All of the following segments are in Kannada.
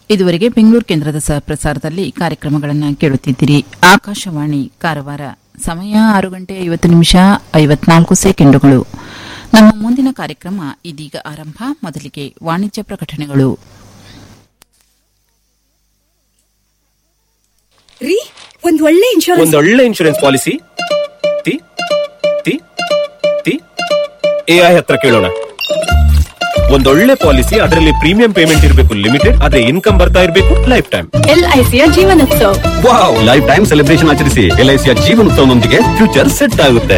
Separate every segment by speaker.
Speaker 1: ಇದುವರೆಗೆ ಬೆಂಗಳೂರು ಕೇಂದ್ರದ ಸಹ ಪ್ರಸಾರದಲ್ಲಿ ಕಾರ್ಯಕ್ರಮಗಳನ್ನು ಕೇಳುತ್ತಿದ್ದೀರಿ ಆಕಾಶವಾಣಿ ಕಾರವಾರ ಸಮಯ ಆರು ಗಂಟೆ ಐವತ್ತು ನಿಮಿಷ ಐವತ್ನಾಲ್ಕು ಸೆಕೆಂಡುಗಳು ನಮ್ಮ ಮುಂದಿನ ಕಾರ್ಯಕ್ರಮ ಇದೀಗ ಆರಂಭ ಮೊದಲಿಗೆ ವಾಣಿಜ್ಯ ಪ್ರಕಟಣೆಗಳು
Speaker 2: ರೀ ಒಂದ್ ಒಳ್ಳೆ ಇನ್ಶೂರೆನ್ಸ್
Speaker 3: ಒಂದೊಳ್ಳೆ ಇನ್ಶೂರೆನ್ಸ್ ಪಾಲಿಸಿ ತಿ ತಿ ತಿ ಎಐ ಹತ್ರ ಕೇಳೋಣ ಒಂದೊಳ್ಳೆ ಪಾಲಿಸಿ ಅದರಲ್ಲಿ ಪ್ರೀಮಿಯಂ ಪೇಮೆಂಟ್ ಇರಬೇಕು ಲಿಮಿಟೆಡ್ ಆದ್ರೆ ಇನ್ಕಮ್ ಬರ್ತಾ ಇರಬೇಕು ಲೈಫ್ ಟೈಮ್
Speaker 2: ಎಲ್ಐಸಿಯ ಜೀವನೋತ್ಸವ
Speaker 3: ವಾವ್ ಲೈಫ್ ಟೈಮ್ ಸೆಲೆಬ್ರೇಷನ್ ಆಚರಿಸಿ ಎಲ್ಐಸಿಯ ಜೀವನೋತ್ಸವದೊಂದಿಗೆ ಫ್ಯೂಚರ್ ಸೆಟ್ ಆಗುತ್ತೆ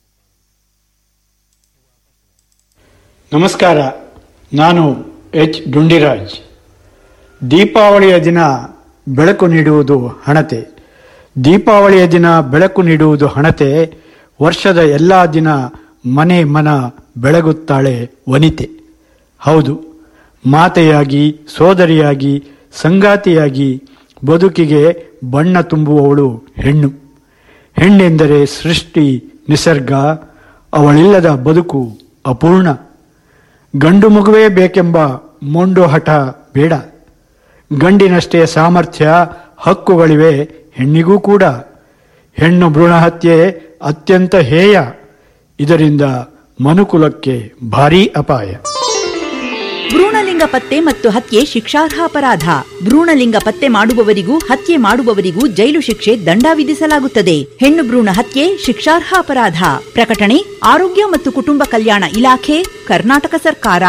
Speaker 4: ನಮಸ್ಕಾರ ನಾನು ಎಚ್ ಡುಂಡಿರಾಜ್ ದೀಪಾವಳಿಯ ದಿನ ಬೆಳಕು ನೀಡುವುದು ಹಣತೆ ದೀಪಾವಳಿಯ ದಿನ ಬೆಳಕು ನೀಡುವುದು ಹಣತೆ ವರ್ಷದ ಎಲ್ಲ ದಿನ ಮನೆ ಮನ ಬೆಳಗುತ್ತಾಳೆ ವನಿತೆ ಹೌದು ಮಾತೆಯಾಗಿ ಸೋದರಿಯಾಗಿ ಸಂಗಾತಿಯಾಗಿ ಬದುಕಿಗೆ ಬಣ್ಣ ತುಂಬುವವಳು ಹೆಣ್ಣು ಹೆಣ್ಣೆಂದರೆ ಸೃಷ್ಟಿ ನಿಸರ್ಗ ಅವಳಿಲ್ಲದ ಬದುಕು ಅಪೂರ್ಣ ಗಂಡು ಮಗುವೇ ಬೇಕೆಂಬ ಮೊಂಡು ಹಠ ಬೇಡ ಗಂಡಿನಷ್ಟೇ ಸಾಮರ್ಥ್ಯ ಹಕ್ಕುಗಳಿವೆ ಹೆಣ್ಣಿಗೂ ಕೂಡ ಹೆಣ್ಣು ಭ್ರೂಣ ಹತ್ಯೆ ಅತ್ಯಂತ ಹೇಯ ಇದರಿಂದ ಮನುಕುಲಕ್ಕೆ ಭಾರೀ ಅಪಾಯ
Speaker 5: ಭ್ರೂಣಲಿಂಗ ಪತ್ತೆ ಮತ್ತು ಹತ್ಯೆ ಶಿಕ್ಷಾರ್ಹ ಅಪರಾಧ ಭ್ರೂಣಲಿಂಗ ಪತ್ತೆ ಮಾಡುವವರಿಗೂ ಹತ್ಯೆ ಮಾಡುವವರಿಗೂ ಜೈಲು ಶಿಕ್ಷೆ ದಂಡ ವಿಧಿಸಲಾಗುತ್ತದೆ ಹೆಣ್ಣು ಭ್ರೂಣ ಹತ್ಯೆ ಶಿಕ್ಷಾರ್ಹ ಅಪರಾಧ ಪ್ರಕಟಣೆ ಆರೋಗ್ಯ ಮತ್ತು ಕುಟುಂಬ ಕಲ್ಯಾಣ ಇಲಾಖೆ ಕರ್ನಾಟಕ ಸರ್ಕಾರ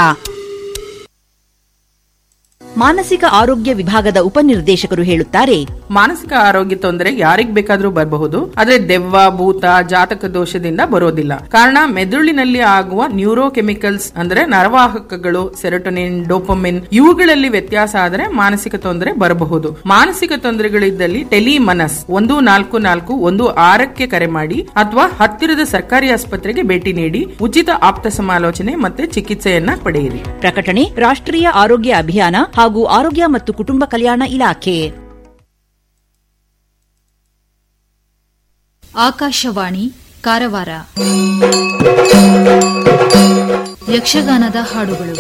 Speaker 5: ಮಾನಸಿಕ ಆರೋಗ್ಯ ವಿಭಾಗದ ಉಪನಿರ್ದೇಶಕರು ಹೇಳುತ್ತಾರೆ
Speaker 6: ಮಾನಸಿಕ ಆರೋಗ್ಯ ತೊಂದರೆ ಯಾರಿಗ್ ಬೇಕಾದ್ರೂ ಬರಬಹುದು ಆದ್ರೆ ದೆವ್ವ ಭೂತ ಜಾತಕ ದೋಷದಿಂದ ಬರೋದಿಲ್ಲ ಕಾರಣ ಮೆದುಳಿನಲ್ಲಿ ಆಗುವ ನ್ಯೂರೋ ಕೆಮಿಕಲ್ಸ್ ಅಂದ್ರೆ ನರವಾಹಕಗಳು ಸೆರೋಟೊನಿನ್ ಡೋಪಮಿನ್ ಇವುಗಳಲ್ಲಿ ವ್ಯತ್ಯಾಸ ಆದರೆ ಮಾನಸಿಕ ತೊಂದರೆ ಬರಬಹುದು ಮಾನಸಿಕ ತೊಂದರೆಗಳಿದ್ದಲ್ಲಿ ಟೆಲಿಮನಸ್ ಒಂದು ನಾಲ್ಕು ನಾಲ್ಕು ಒಂದು ಆರಕ್ಕೆ ಕರೆ ಮಾಡಿ ಅಥವಾ ಹತ್ತಿರದ ಸರ್ಕಾರಿ ಆಸ್ಪತ್ರೆಗೆ ಭೇಟಿ ನೀಡಿ ಉಚಿತ ಆಪ್ತ ಸಮಾಲೋಚನೆ ಮತ್ತೆ ಚಿಕಿತ್ಸೆಯನ್ನ ಪಡೆಯಿರಿ
Speaker 5: ಪ್ರಕಟಣೆ ರಾಷ್ಟ್ರೀಯ ಆರೋಗ್ಯ ಅಭಿಯಾನ ಹಾಗೂ ಆರೋಗ್ಯ ಮತ್ತು ಕುಟುಂಬ ಕಲ್ಯಾಣ ಇಲಾಖೆ
Speaker 7: ಆಕಾಶವಾಣಿ ಕಾರವಾರ ಯಕ್ಷಗಾನದ ಹಾಡುಗಳು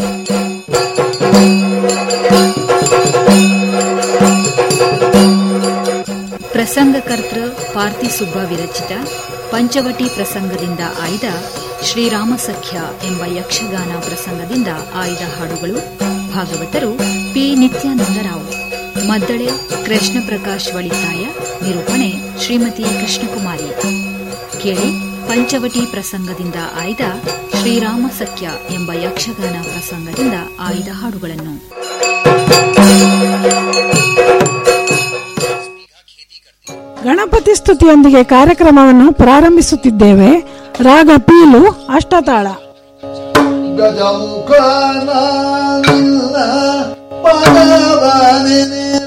Speaker 7: ಪ್ರಸಂಗಕರ್ತೃ ಪಾರ್ಥಿಸುಬ್ಬ ವಿರಚಿತ ಪಂಚವಟಿ ಪ್ರಸಂಗದಿಂದ ಆಯ್ದ ಶ್ರೀರಾಮ ಸಖ್ಯ ಎಂಬ ಯಕ್ಷಗಾನ ಪ್ರಸಂಗದಿಂದ ಆಯ್ದ ಹಾಡುಗಳು ಭಾಗವತರು ಪಿ ನಿತ್ಯಾನಂದರಾವ್ ಮದ್ದಳೆ ಕೃಷ್ಣ ಪ್ರಕಾಶ್ ವಳಿತಾಯ ನಿರೂಪಣೆ ಶ್ರೀಮತಿ ಕೃಷ್ಣಕುಮಾರಿ ಕೇಳಿ ಪಂಚವಟಿ ಪ್ರಸಂಗದಿಂದ ಆಯ್ದ ಶ್ರೀರಾಮ ಸಖ್ಯ ಎಂಬ ಯಕ್ಷಗಾನ ಪ್ರಸಂಗದಿಂದ ಆಯ್ದ ಹಾಡುಗಳನ್ನು
Speaker 8: ಗಣಪತಿ ಸ್ತುತಿಯೊಂದಿಗೆ ಕಾರ್ಯಕ್ರಮವನ್ನು ಪ್ರಾರಂಭಿಸುತ್ತಿದ್ದೇವೆ ರಾಗ ಪೀಲು ಅಷ್ಟತಾಳ
Speaker 9: ಗಜಮುಖನ ನಿನ್ನ ಪದವನೆ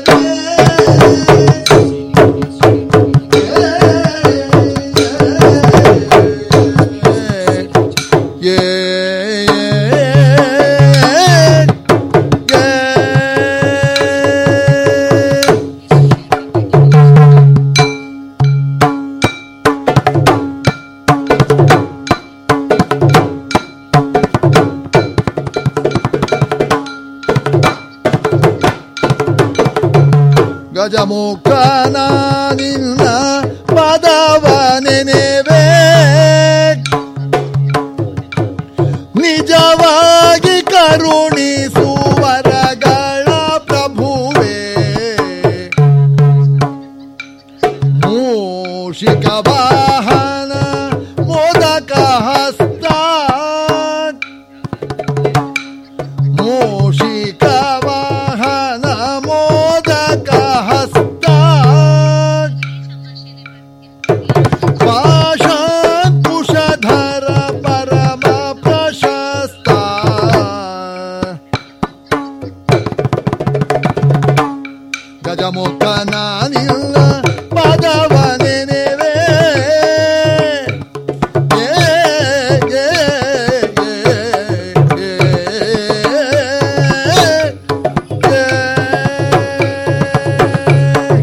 Speaker 9: ಗಜಮುಖನ ನಿನ್ನ ಪದವನೆನೆವೆ ನಿಜವಾಗಿ ಕರುಣಿಸುವರಗಳ ಪ್ರಭುವೇ ಮೂಷಿಕ ವಾಹನ ಮೋದಕ ಹಸ್ತ ಮೂಷಿಕ ವಾಹನ ಮೋದಕ ಹಸ್ತ ಪಾಶಾಂಕುಶಧರ ಪರಮ ಪ್ರಶಸ್ತ ಗಜಮುಖನ ನಿಲ್ಲ ಪದವನೆನೆವೆ ಏ, ಏ, ಏ, ಏ, ಏ.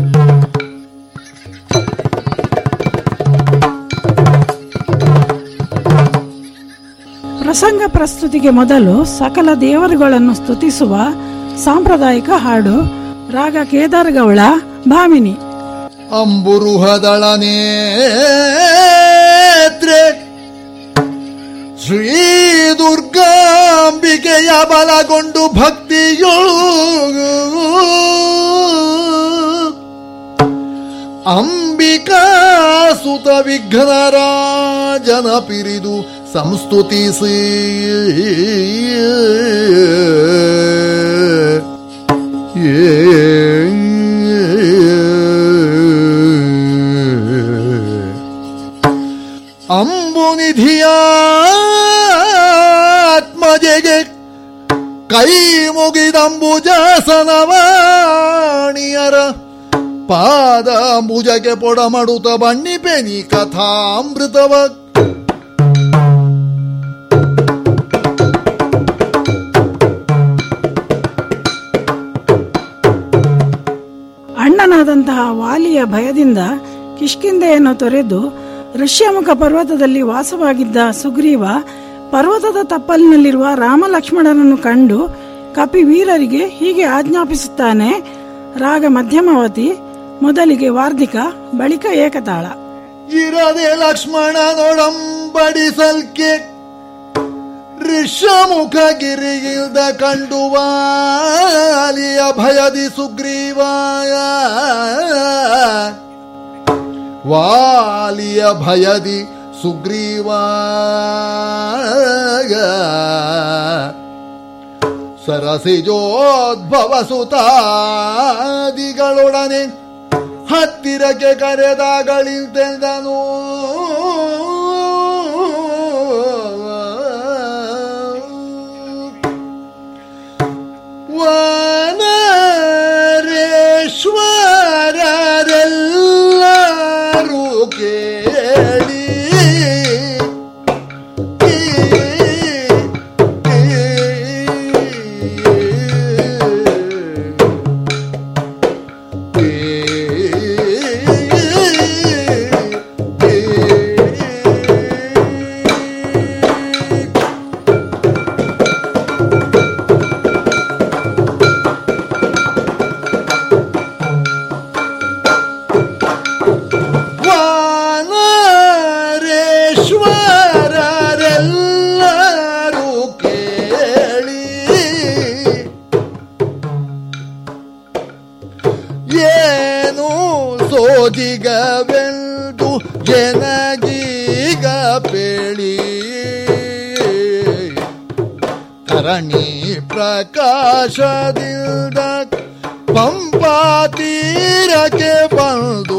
Speaker 8: ಪ್ರಸಂಗ ಪ್ರಸ್ತುತಿಗೆ ಮೊದಲು ಸಕಲ ದೇವರುಗಳನ್ನು ಸ್ತುತಿಸುವ ಸಾಂಪ್ರದಾಯಿಕ ಹಾಡು ರಾಗ ಕೇದಾರಗೌಳ ಭಾಮಿನಿ
Speaker 9: ಅಂಬುರುಹದಳನೇತ್ರೆ ಶ್ರೀ ದುರ್ಗಾಂಬಿಕೆಯ ಬಲಗೊಂಡು ಭಕ್ತಿಯೋ ಅಂಬಿಕಾ ಸುತ ವಿಘ್ನರಾಜನ ಪಿರಿದು ಸಂಸ್ತುತಿಸಿ ಅಂಬುನಿಧಿಯಾತ್ಮಜೆಗೆ ಕೈ ಮುಗಿದಂಬುಜಾಸನವಾಣಿಯರ ಪಾದ ಅಂಬುಜಕ್ಕೆ ಪೊಡ ಮಾಡುತ್ತ ಬಣ್ಣಿಪೆನಿ ಕಥಾಮೃತವ
Speaker 8: ಅಣ್ಣನಾದಂತಹ ವಾಲಿಯ ಭಯದಿಂದ ಕಿಷ್ಕಿಂದೆಯನ್ನು ತೊರೆದು ಋಷ್ಯಮುಖ ಪರ್ವತದಲ್ಲಿ ವಾಸವಾಗಿದ್ದ ಸುಗ್ರೀವ ಪರ್ವತದ ತಪ್ಪಲಿನಲ್ಲಿರುವ ರಾಮ ಲಕ್ಷ್ಮಣನನ್ನು ಕಂಡು ಕಪಿ ವೀರರಿಗೆ ಹೀಗೆ ಆಜ್ಞಾಪಿಸುತ್ತಾನೆ ರಾಗ ಮಧ್ಯಮವತಿ ಮೊದಲಿಗೆ ವಾರ್ಧಿಕ ಬಳಿಕ ಏಕತಾಳ
Speaker 9: ಇರದೆ ಲಕ್ಷ್ಮಣನೊಡಂಬಡಿಸಲ್ಕೆ ಋಷಮುಖ ಗಿರಿಗಿಲ್ದ ಕಂಡು ವಾಲಿಯ ಭಯದಿ ಸುಗ್ರೀವ ವಾಲಿಯ ಭಯದಿ ಸುಗ್ರೀವ ಸರಸಿಜೋದ್ಭವ ಸುತಾದಿಗಳೊಡನೆ ಹತ್ತಿರಕ್ಕೆ ಕರೆದಾಗಳಿಂತೆಂದನು ವನರೇಶ್ವರರೆಲ್ಲರೂ ಕೇಳಿ ವಾನರೇಶ್ವರರೆಲ್ಲರೂ ಕೇಳಿ ಏನು ಸೋಜಿಗವೆಂದು ಜನಗೀಗ ಪೇಳಿ ಕರಣಿ ಪ್ರಕಾಶದಿಂದ ಪಂಪಾ ತೀರಕ್ಕೆ ಬಂದು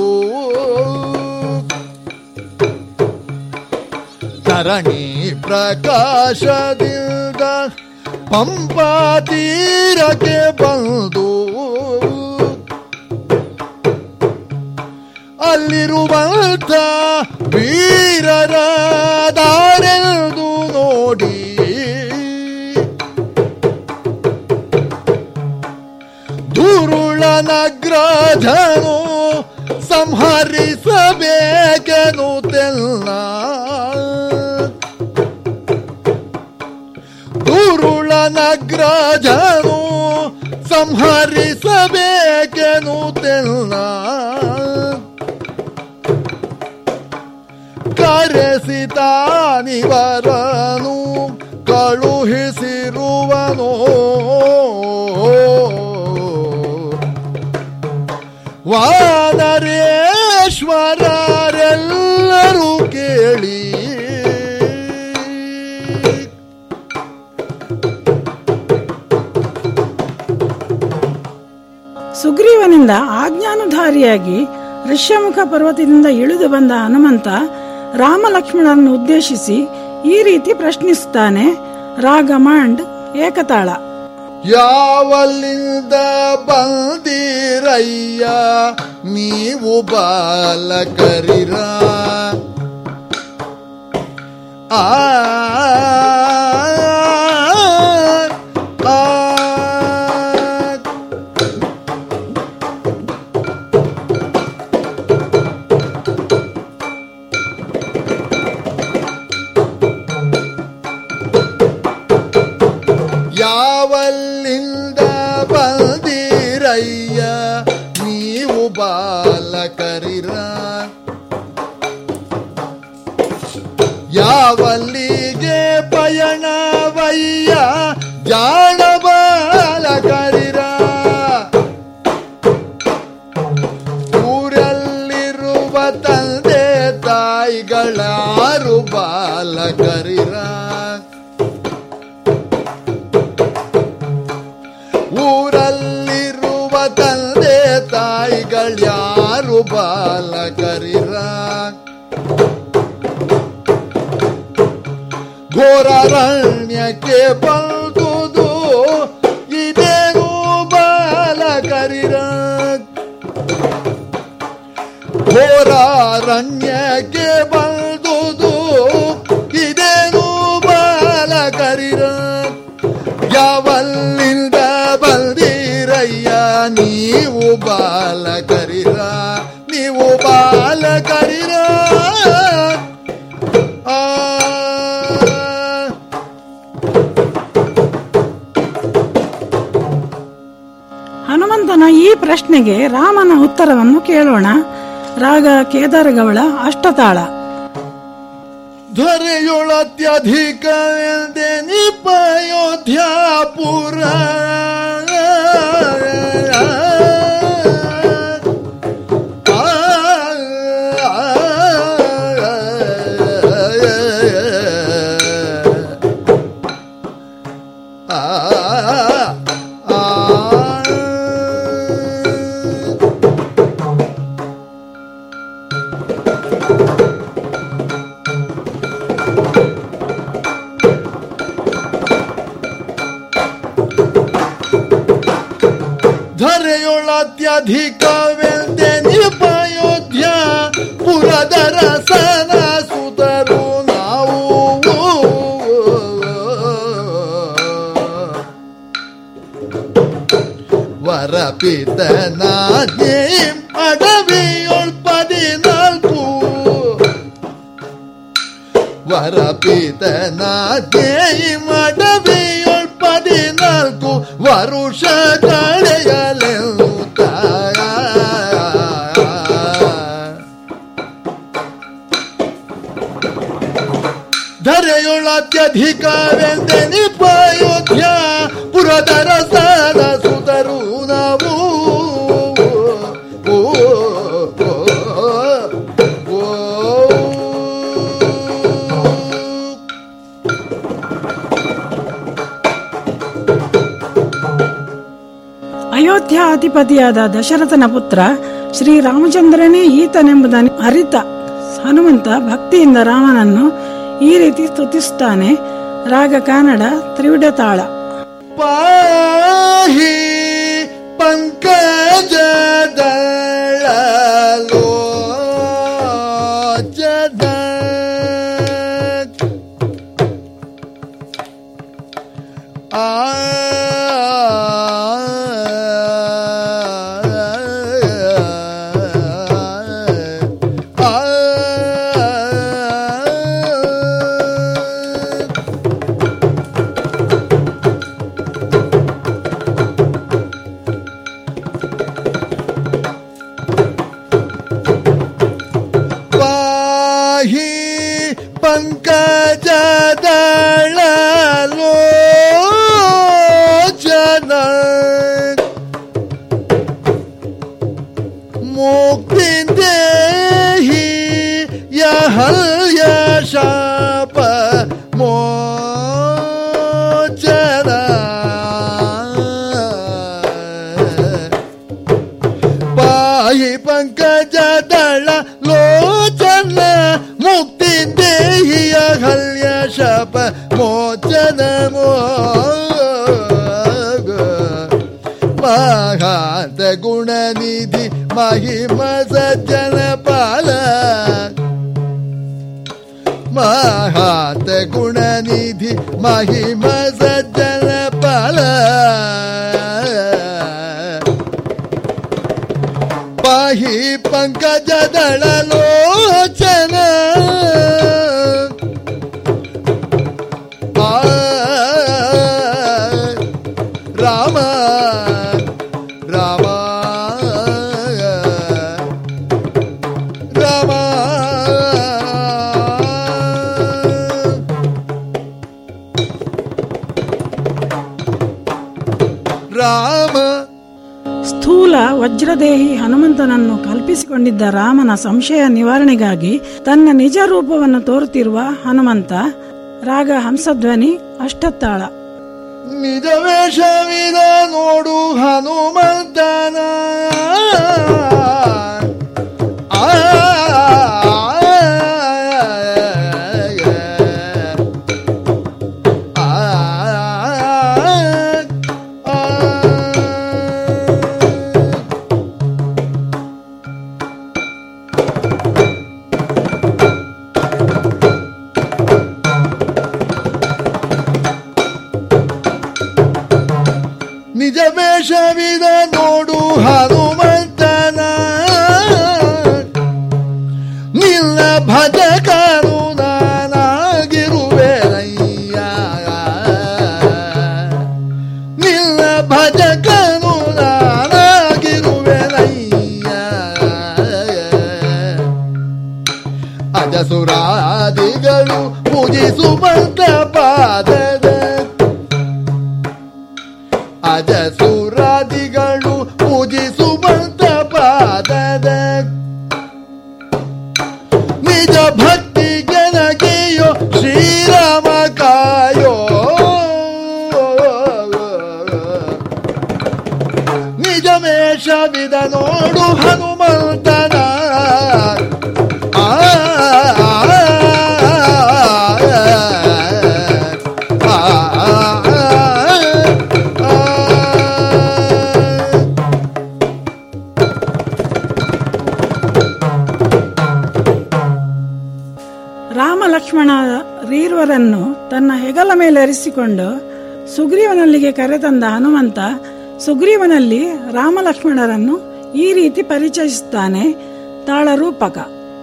Speaker 9: ಧರಣಿ ಪ್ರಕಾಶದಿಂದ ಪಂಪಾ ತೀರಕ್ಕೆ ಬಂದು ಅಲ್ಲಿರುವಂತ ವೀರರ ದಾರೆಂದು ನೋಡಿ ದುರುಳನಗ್ರಜನು ಸಂಹರಿಸಬೇಕೆನು ತೆಲ್ಲ ದುರುಳನಗ್ರಜನು ಸಂಹರಿಸಬೇಕೆನು ತೆಲ್ಲ ಕರೆಸಿತಾನಿವರನು ಕಳುಹಿಸಿರುವನೋ ವಾನರೇಶ್ವರರೆಲ್ಲರೂ ಕೇಳಿ
Speaker 8: ಸುಗ್ರೀವನಿಂದ ಆಜ್ಞಾನುಧಾರಿಯಾಗಿ ಋಷ್ಯಮುಖ ಪರ್ವತದಿಂದ ಇಳಿದು ಬಂದ ಹನುಮಂತ ರಾಮ ಲಕ್ಷ್ಮಣರನ್ನು ಉದ್ದೇಶಿಸಿ ಈ ರೀತಿ ಪ್ರಶ್ನಿಸುತ್ತಾನೆ ರಾಗ ಮಾಂಡ್ ಏಕತಾಳ
Speaker 9: ಯಾವಲ್ಲಿಂದ ಬಂದಿರಯ್ಯ ನೀವು ಬಾಲಕರಿರ ಆ ಆ, ಯಾವಲ್ಲಿಂದ ಬಂದಿರಯ್ಯ ಅರಣ್ಯಕ್ಕೆ ಬಂದುದು ಇದೇನು ಬಾಲಕರಿರ ಘೋರಾರಣ್ಯಕ್ಕೆ ಬಂದುದು ಇದೇನು ಬಾಲಕರಿರ ಯಾವಲ್ಲಿಂದ ಬಂದಿರಯ್ಯ ನೀವು ಬಾಲಕರಿರ ನೀವು ಬಾಲಕರಿರ ಆ
Speaker 8: ಹನುಮಂತನ ಈ ಪ್ರಶ್ನೆಗೆ ರಾಮನ ಉತ್ತರವನ್ನು ಕೇಳೋಣ ರಾಗ ಕೇದಾರಗೌಳ ಅಷ್ಟತಾಳ
Speaker 9: ಧ್ವರೆಯೊಳತ್ಯಧಿಕವೆಂದೆ ನಿಪಯೋಧ್ಯಾಪುರ ಧರೆಯೊಳತ್ಯಧಿಕವೆಂದೆ ನಿಪಯೋಧ್ಯ ಪುರದರ ಸನ ಸುತರು ನಾವು ವರಪಿತನಾಜ್ಞೆ ಅಡವಿಯೊಳ್ ಪದಿನಾಲ್ಕು ವರಪಿತನಾಜ್ಞೆ ಅಡವಿಯೊಳ್ ಪದಿನಾಲ್ಕು ವರುಷ ಕಳೆಯಲೆಂದು ಧರೆಯೊಳತ್ಯಧಿಕವೆಂದೆ ನಿಪಯೋಧ್ಯ ಪುರದರ ಸದ ಸುತರು ನಾವು ಓ, ಓ, ಓ, ಓ.
Speaker 8: ಅಯೋಧ್ಯಾಧಿಪತಿಯಾದ ದಶರಥನ ಪುತ್ರ ಶ್ರೀರಾಮಚಂದ್ರನೇ ಈತನೆಂಬುದನ್ನು ಅರಿತ ಹನುಮಂತ ಭಕ್ತಿಯಿಂದ ರಾಮನನ್ನು ಈ ರೀತಿ ಸ್ತುತಿಸುತ್ತಾನೆ ರಾಗ ಕನ್ನಡ ತ್ರಿವಿಡ ತಾಳ
Speaker 9: ಪಾಹಿ ಪಂಕಜ ಪಾಹಿ ಪಂಕಜ ಜನ ಮುಕ್ತಿ ದೇಹಿ ಯಹಲ್ಯ ಶಾಪ ಮೋಚನ ಪಾಯಿ ಪಂಕಜ ದಳ ಲೋಚನ ಮುಕ್ತಿ ದೇಹಿಯ ಹಲ್ಯ ಶಪ ಮೋಚನ ಮಹಾಂತ ಗುಣನಿಧಿ ಮಹಿಮ ಸಜ್ಜನ ಪಾಲ ಮಹಾಂತ ಗುಣನಿಧಿ ಮಹಿಮ ಸಜ್ಜನ ಪಾಲ ಪಾಹಿ ಪಂಕಜ ದಳ ಲೋಚನ ಆ, ರಾಮ ರಾಮ ರಾಮ ರಾಮ
Speaker 8: ಸ್ಥೂಲ ವಜ್ರದೇಹಿ ಹನುಮಂತನನ್ನು ಕಲ್ಪಿಸಿಕೊಂಡಿದ್ದ ರಾಮನ ಸಂಶಯ ನಿವಾರಣೆಗಾಗಿ ತನ್ನ ನಿಜ ರೂಪವನ್ನು ತೋರುತ್ತಿರುವ ಹನುಮಂತ ರಾಗ ಹಂಸಧ್ವನಿ ಅಷ್ಟತ್ತಾಳ
Speaker 9: ನಿಜ ವೇಷವಿದ ನೋಡು ಹನುಮಂತನ ಆ, ಆ, ನಿಜ ವೇಷವಿದ ನೋಡು ಹನುಮಂತನ ನಿನ್ನ ಭಜಕನು ನಾನಾಗಿರುವೆನಯ್ಯ ನಿನ್ನ ಭಜಕನು ನಾನಾಗಿರುವೆನಯ್ಯ ಅಜಸುರಾದಿಗಳು ಪೂಜಿಸುವಂತ ಪಾದದ ಅಜಸುರಾದಿಗಳು ಪೂಜಿಸುವಂತ ಪಾದದ ನಿಜ ಭಕ್ತಿ ಗೆನಗೆಯೋ ಶ್ರೀರಾಮ ಕಾಯೋ ನಿಜ ಮೇಷವಿದ ನೋಡು ಹನುಮಂತನ ಆ, ಆ, ಆ, ಆ, ಆ.
Speaker 8: ರಾಮ ಲಕ್ಷ್ಮಣ ರೀರ್ವರನ್ನು ತನ್ನ ಹೆಗಲ ಮೇಲೆ ಅರಿಸಿಕೊಂಡು ಸುಗ್ರೀವನಲ್ಲಿಗೆ ಕರೆತಂದ ಹನುಮಂತ ಸುಗ್ರೀವನಲ್ಲಿ ರಾಮ ಲಕ್ಷ್ಮಣರನ್ನು ಈ ರೀತಿ ಪರಿಚಯಿಸುತ್ತಾನೆ ತಾಳರೂಪಕ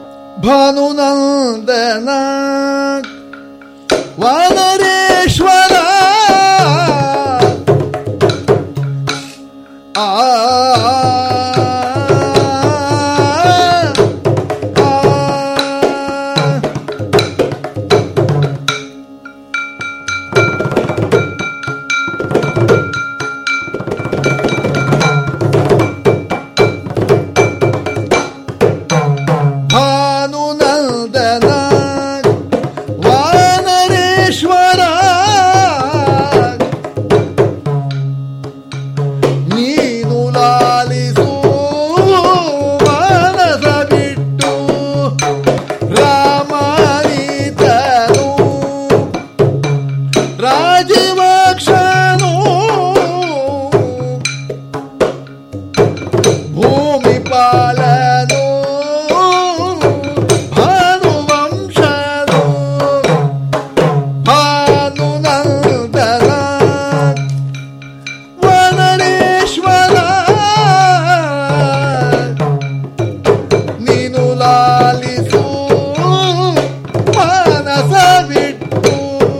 Speaker 9: ಭಾನುನಂದನ ವಾನರೇಶ್ವರ ಆ ಭಾನುನಂದನ ವಾನರೇಶ್ವರ ನೀನು ಲಾಲಿಸು ಮಾನಸ ಬಿಟ್ಟು ರಾಮಾನಿತನು ರಾಜೀವಾಕ್ಷನು ಭೂಮಿ ಪಾಲನು ಭಾನುವಂಶನು ಭಾನುನಂದನ ವನರೇಶ್ವರ ನೀನು ಲಾಲಿಸು ಮಾನಸ ಬಿಟ್ಟು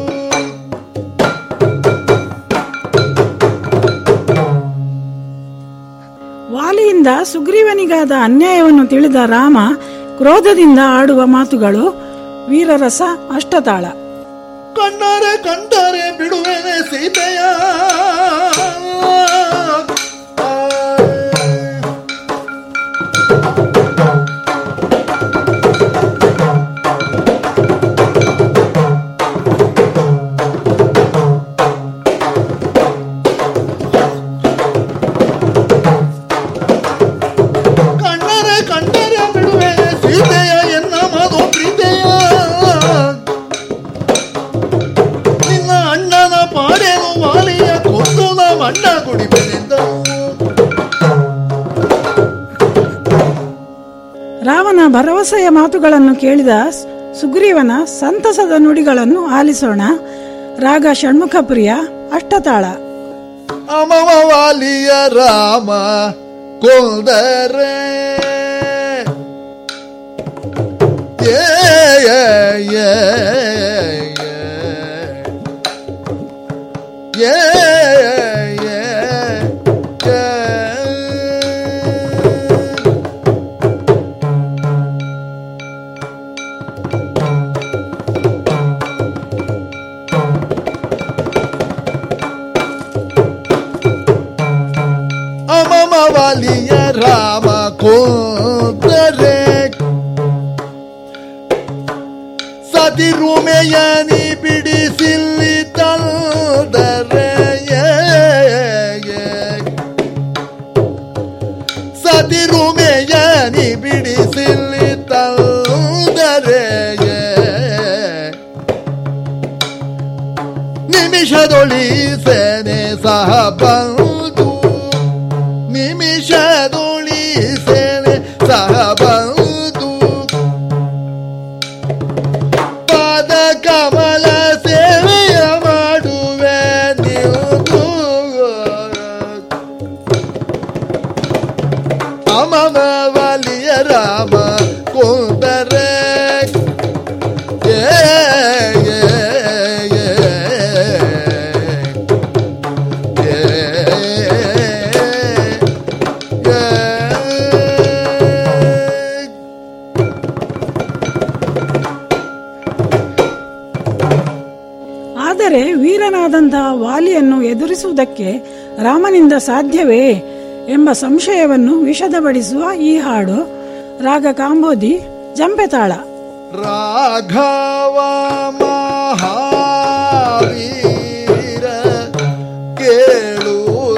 Speaker 8: ವಾಲಿಯಿಂದ ಸುಗ್ರೀವನಿಗಾದ ಅನ್ಯಾಯವನ್ನು ತಿಳಿದ ರಾಮ ಕ್ರೋಧದಿಂದ ಆಡುವ ಮಾತುಗಳು ವೀರರಸ ಅಷ್ಟತಾಳ
Speaker 9: ಕಂಡರೆ ಕಂಡರೆ ಬಿಡುವೆನೆ ಸೀತೆಯ ಕಂಡರೆ ಕಂಡರೆ ಬಿಡುವೆನೆ ಸೀತೆಯ ಎನ್ನ ಮಧು ಪ್ರೀತೆಯ ನಿನ್ನ ಅಣ್ಣನ ಪಾಡೆನು ವಾಲಿಯ ಕೊಂದು ನಾ ಮಣ್ಣ ಕುಡಿಬೆನೆಂದನು
Speaker 8: ರಾವಣ ಭರವಸೆಯ ಮಾತುಗಳನ್ನು ಕೇಳಿದ ಸ್- ಸುಗ್ರೀವನ ಸಂತಸದ ನುಡಿಗಳನ್ನು ಆಲಿಸೋಣ ರಾಗ ಷಣ್ಮುಖ ಪ್ರಿಯ ಅಷ್ಟತಾಳ
Speaker 9: ಅಮವ ವಾಲಿಯ ರಾಮ ಕೊಂದರೆ ಏ ಏ, ಏ, ಏ, ಏ, ಏ, ಏ. ಅಮಮ ವಾಲಿಯ ರಾಮ ಕೊಂದರೆ ಸತಿರುಮೆಯನಿ ಬಿಡಿಸಿಲ್ಲಿ ತಂದರೆ ಸತಿರುಮೆಯನಿ ಬಿಡಿಸಿಲ್ಲಿ ತಂದರೆ ನಿಮಿಷದೊಳಿ ಸೇನೆ ಸಹ ಬಂದು ನಿಮಿಷದೊಳಿ ಸೇನೆ ಸಹ ಬಂದು ಪಾದ ಕಮಲ ಸೇವೆಯ ಮಾಡುವೆ ನೀವು
Speaker 8: ರಾಕ್ಷಸನಾದಂತಹ ವಾಲಿಯನ್ನು ಎದುರಿಸುವುದಕ್ಕೆ ರಾಮನಿಂದ ಸಾಧ್ಯವೇ ಎಂಬ ಸಂಶಯವನ್ನು ವಿಷದಪಡಿಸುವ ಈ ಹಾಡು ರಾಗ ಕಾಂಬೋದಿ ಜಂಪೆತಾಳ
Speaker 9: ರಾಘವ ಮಹಾವೀರ ಕೇಳು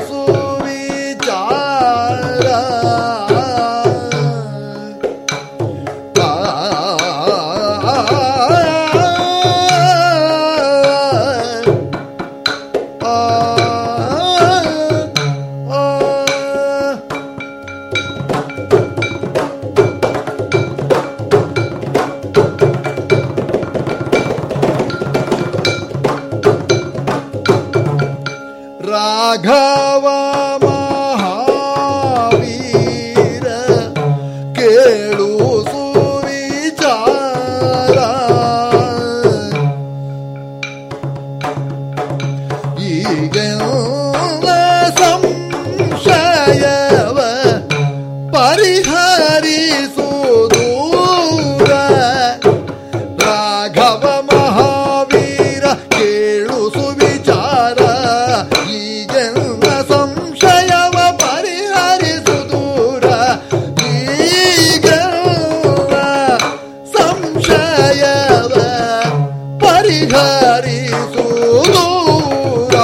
Speaker 9: ಸುವಿಚಾರ ರಾಘವ ಮಹಾವೀರ ಕೇಳು ಸುವಿಚಾರ ಈಗ ಸಂಶಯವ ಪರಿಹರಿಸು ದೂರ ರಾಘವ ಮಹಾವೀರ ಕೇಳು ಸುವಿಚಾರ ಈಗೆಲ್ಲ ಸಂಶಯವ ಪರಿಹರಿಸು ದೂರ ಈಗೆಲ್ಲ ಸಂಶಯವ ಪರಿಹರಿಸು ದೂರ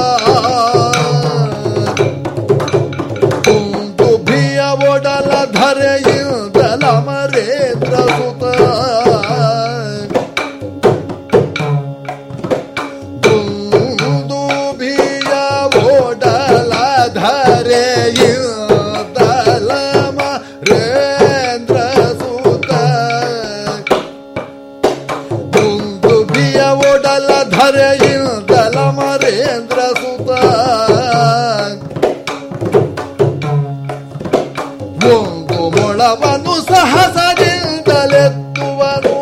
Speaker 9: ಕುಂಕುಭಿಯ ಒಡಲ ಧರೆಯುದಲ ಮರೇಂದ್ರ ಸುತ ಕುಂದುಭಿಯ ಒಡಲ ಧರೆಯುದಲ ಮರೇಂದ್ರ ಸುತ ಕುಂದುಭಿಯ ಒಡಲ ಧರೆಯುದಲ ಮರೇಂದ್ರ ಸುತ ಒಂದು ಮೊಳವನ್ನು ಸಹಸದಿಂದಲೆತ್ತುವನು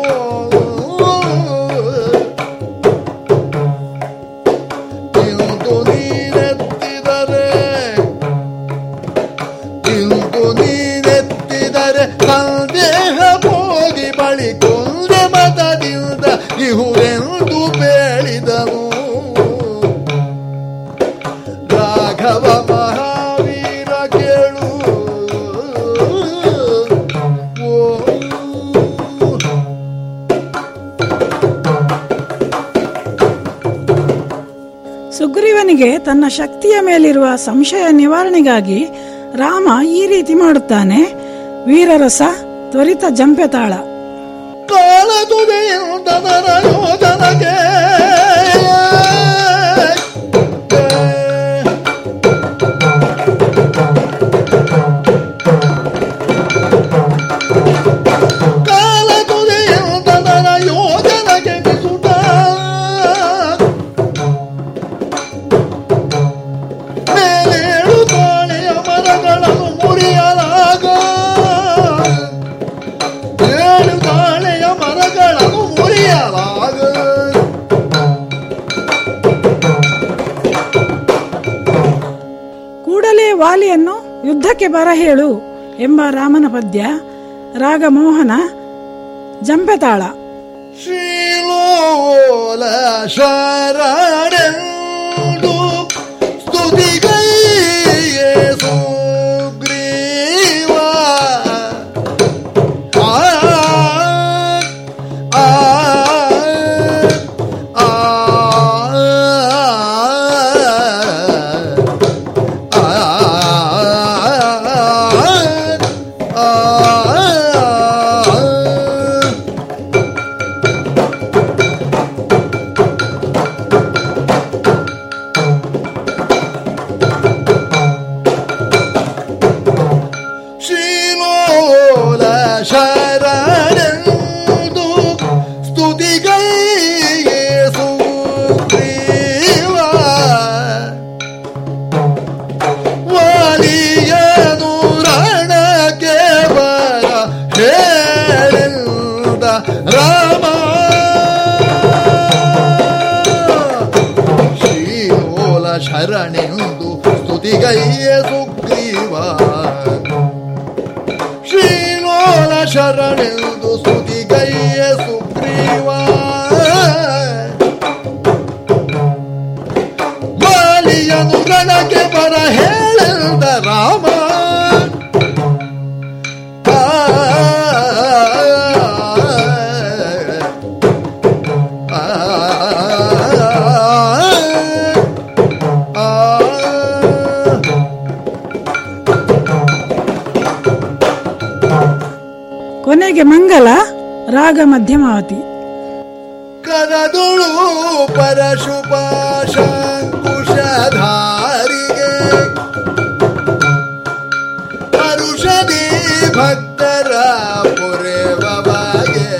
Speaker 9: ಇಂದು ನೀನೆತ್ತಿದರೆ ಇಂದು ನೀನೆತ್ತಿದರೆ ಸಂದೇಹ ಹೋಗಿ ಬಳಿ ಕೊಂದೆ ಮತದಿಂದ ಇಹುರೆಂದು ಬೇಳಿದನು ರಾಘವ ಮಹಾವೀರ ಕೇಳು ಓ
Speaker 8: ಸುಗ್ರೀವನಿಗೆ ತನ್ನ ಶಕ್ತಿಯ ಮೇಲಿರುವ ಸಂಶಯ ನಿವಾರಣೆಗಾಗಿ ರಾಮ ಈ ರೀತಿ ಮಾಡುತ್ತಾನೆ ವೀರರಸ ತ್ವರಿತ ಜಂಪೆತಾಳ
Speaker 9: ಕಾಲದುದೆಯಿಂದ ನರ ಯೋಜನಗೆ ಕಾಲದುದೆಯಿಂದ ನರ ಯೋಜನಗೆ ಬಿಸುಟ ಮೇಲೇಳು ತಾಳೆಯ ಮರಗಳನ್ನು ಮುರಿಯಲಾಗ ಏಳು ತಾಳೆಯ ಮರಗಳನ್ನು ಮುರಿಯಲಾಗ
Speaker 8: ಕೂಡಲೇ ವಾಲಿಯನ್ನು ಯುದ್ಧಕ್ಕೆ ಬರಹೇಳು ಎಂಬ ರಾಮನ ಪದ್ಯ ರಾಗ ಮೋಹನ ಜಂಪೆತಾಳ
Speaker 9: ಶ್ರೀಲೋಲ ಶರಣೆಂದು ಸ್ತುತಿಗೈಯೇ ಸುಗ್ರೀವ ಆ ಆ ಆ ಆ ಶ್ರೀಲೋಲ ಶರಣೆಂದು ಸ್ತುತಿಗೈಯೇ ಸುಗ್ರೀವ ವಾಲಿಯನು ರಣಕ್ಕೆ ಬರ ಹೇಳಿದ ರಾಮ ಶ್ರೀಲೋಲ ಶರಣೆಂದು ಸ್ತುತಿಗೈಯೇ ಸುಗ್ರೀವ ಶ್ರೀಲೋಲ ಶರಣೆಂದು ಸ್ತುತಿಗೈಯ ಸುಗ್ರೀವ ರಾಮನು ರಣಕ್ಕೆ ಬರ ಹೇಳದ ರಾಮ ಆ, ಆ, ಆ, ಆ.
Speaker 8: ಕೊನೆಗೆ ಮಂಗಲ ರಾಗ ಮಧ್ಯಮಾವತಿ
Speaker 9: ಕರದುಳು ಪರಶುಪಾಶಂಕುಶಧಾರಿಗೆ ಪರುಷದಿ ಭಕ್ತರ ಪುರೇವಗೆ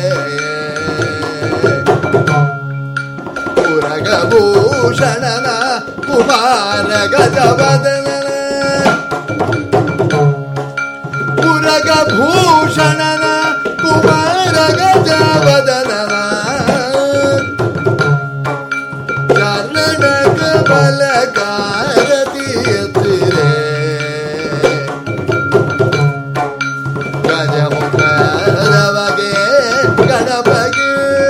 Speaker 9: ಪುರಗಭೂಷಣನ ಕುಮಾರ ಗಜವದನ ಪುರಗಭೂಷಣನ ಕುಮಾರ ಗಜವದನನ ಚರಣಕ ಬಲಕಾರತಿ ಎತ್ತಿರೆ ಗಜಮುಖರವಗೆ ಗಣಪಗೆ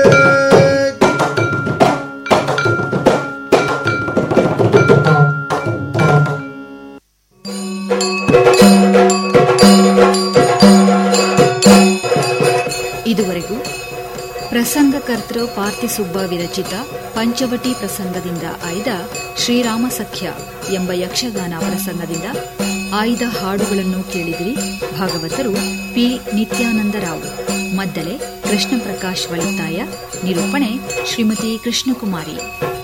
Speaker 7: ಇದುವರೆಗೂ ಪ್ರಸಂಗಕರ್ತೃ ಪಾರ್ಥಿಸುಬ್ಬ ವಿರಚಿತ ಪಂಚವಟಿ ಪ್ರಸಂಗದಿಂದ ಆಯ್ದ ಶ್ರೀರಾಮ ಸಖ್ಯ ಎಂಬ ಯಕ್ಷಗಾನ ಪ್ರಸಂಗದಿಂದ ಆಯ್ದ ಹಾಡುಗಳನ್ನು ಕೇಳಿದಿರಿ ಭಾಗವತರು ಪಿ ನಿತ್ಯಾನಂದರಾವ್ ಮದ್ದಲೆ ಕೃಷ್ಣ ಪ್ರಕಾಶ್ ವಳಿತಾಯ ನಿರೂಪಣೆ ಶ್ರೀಮತಿ ಕೃಷ್ಣಕುಮಾರಿ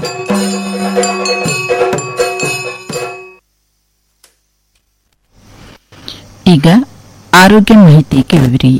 Speaker 1: ಈಗ ಆರೋಗ್ಯ ಮಾಹಿತಿ ಕೇಳುವಿರಿ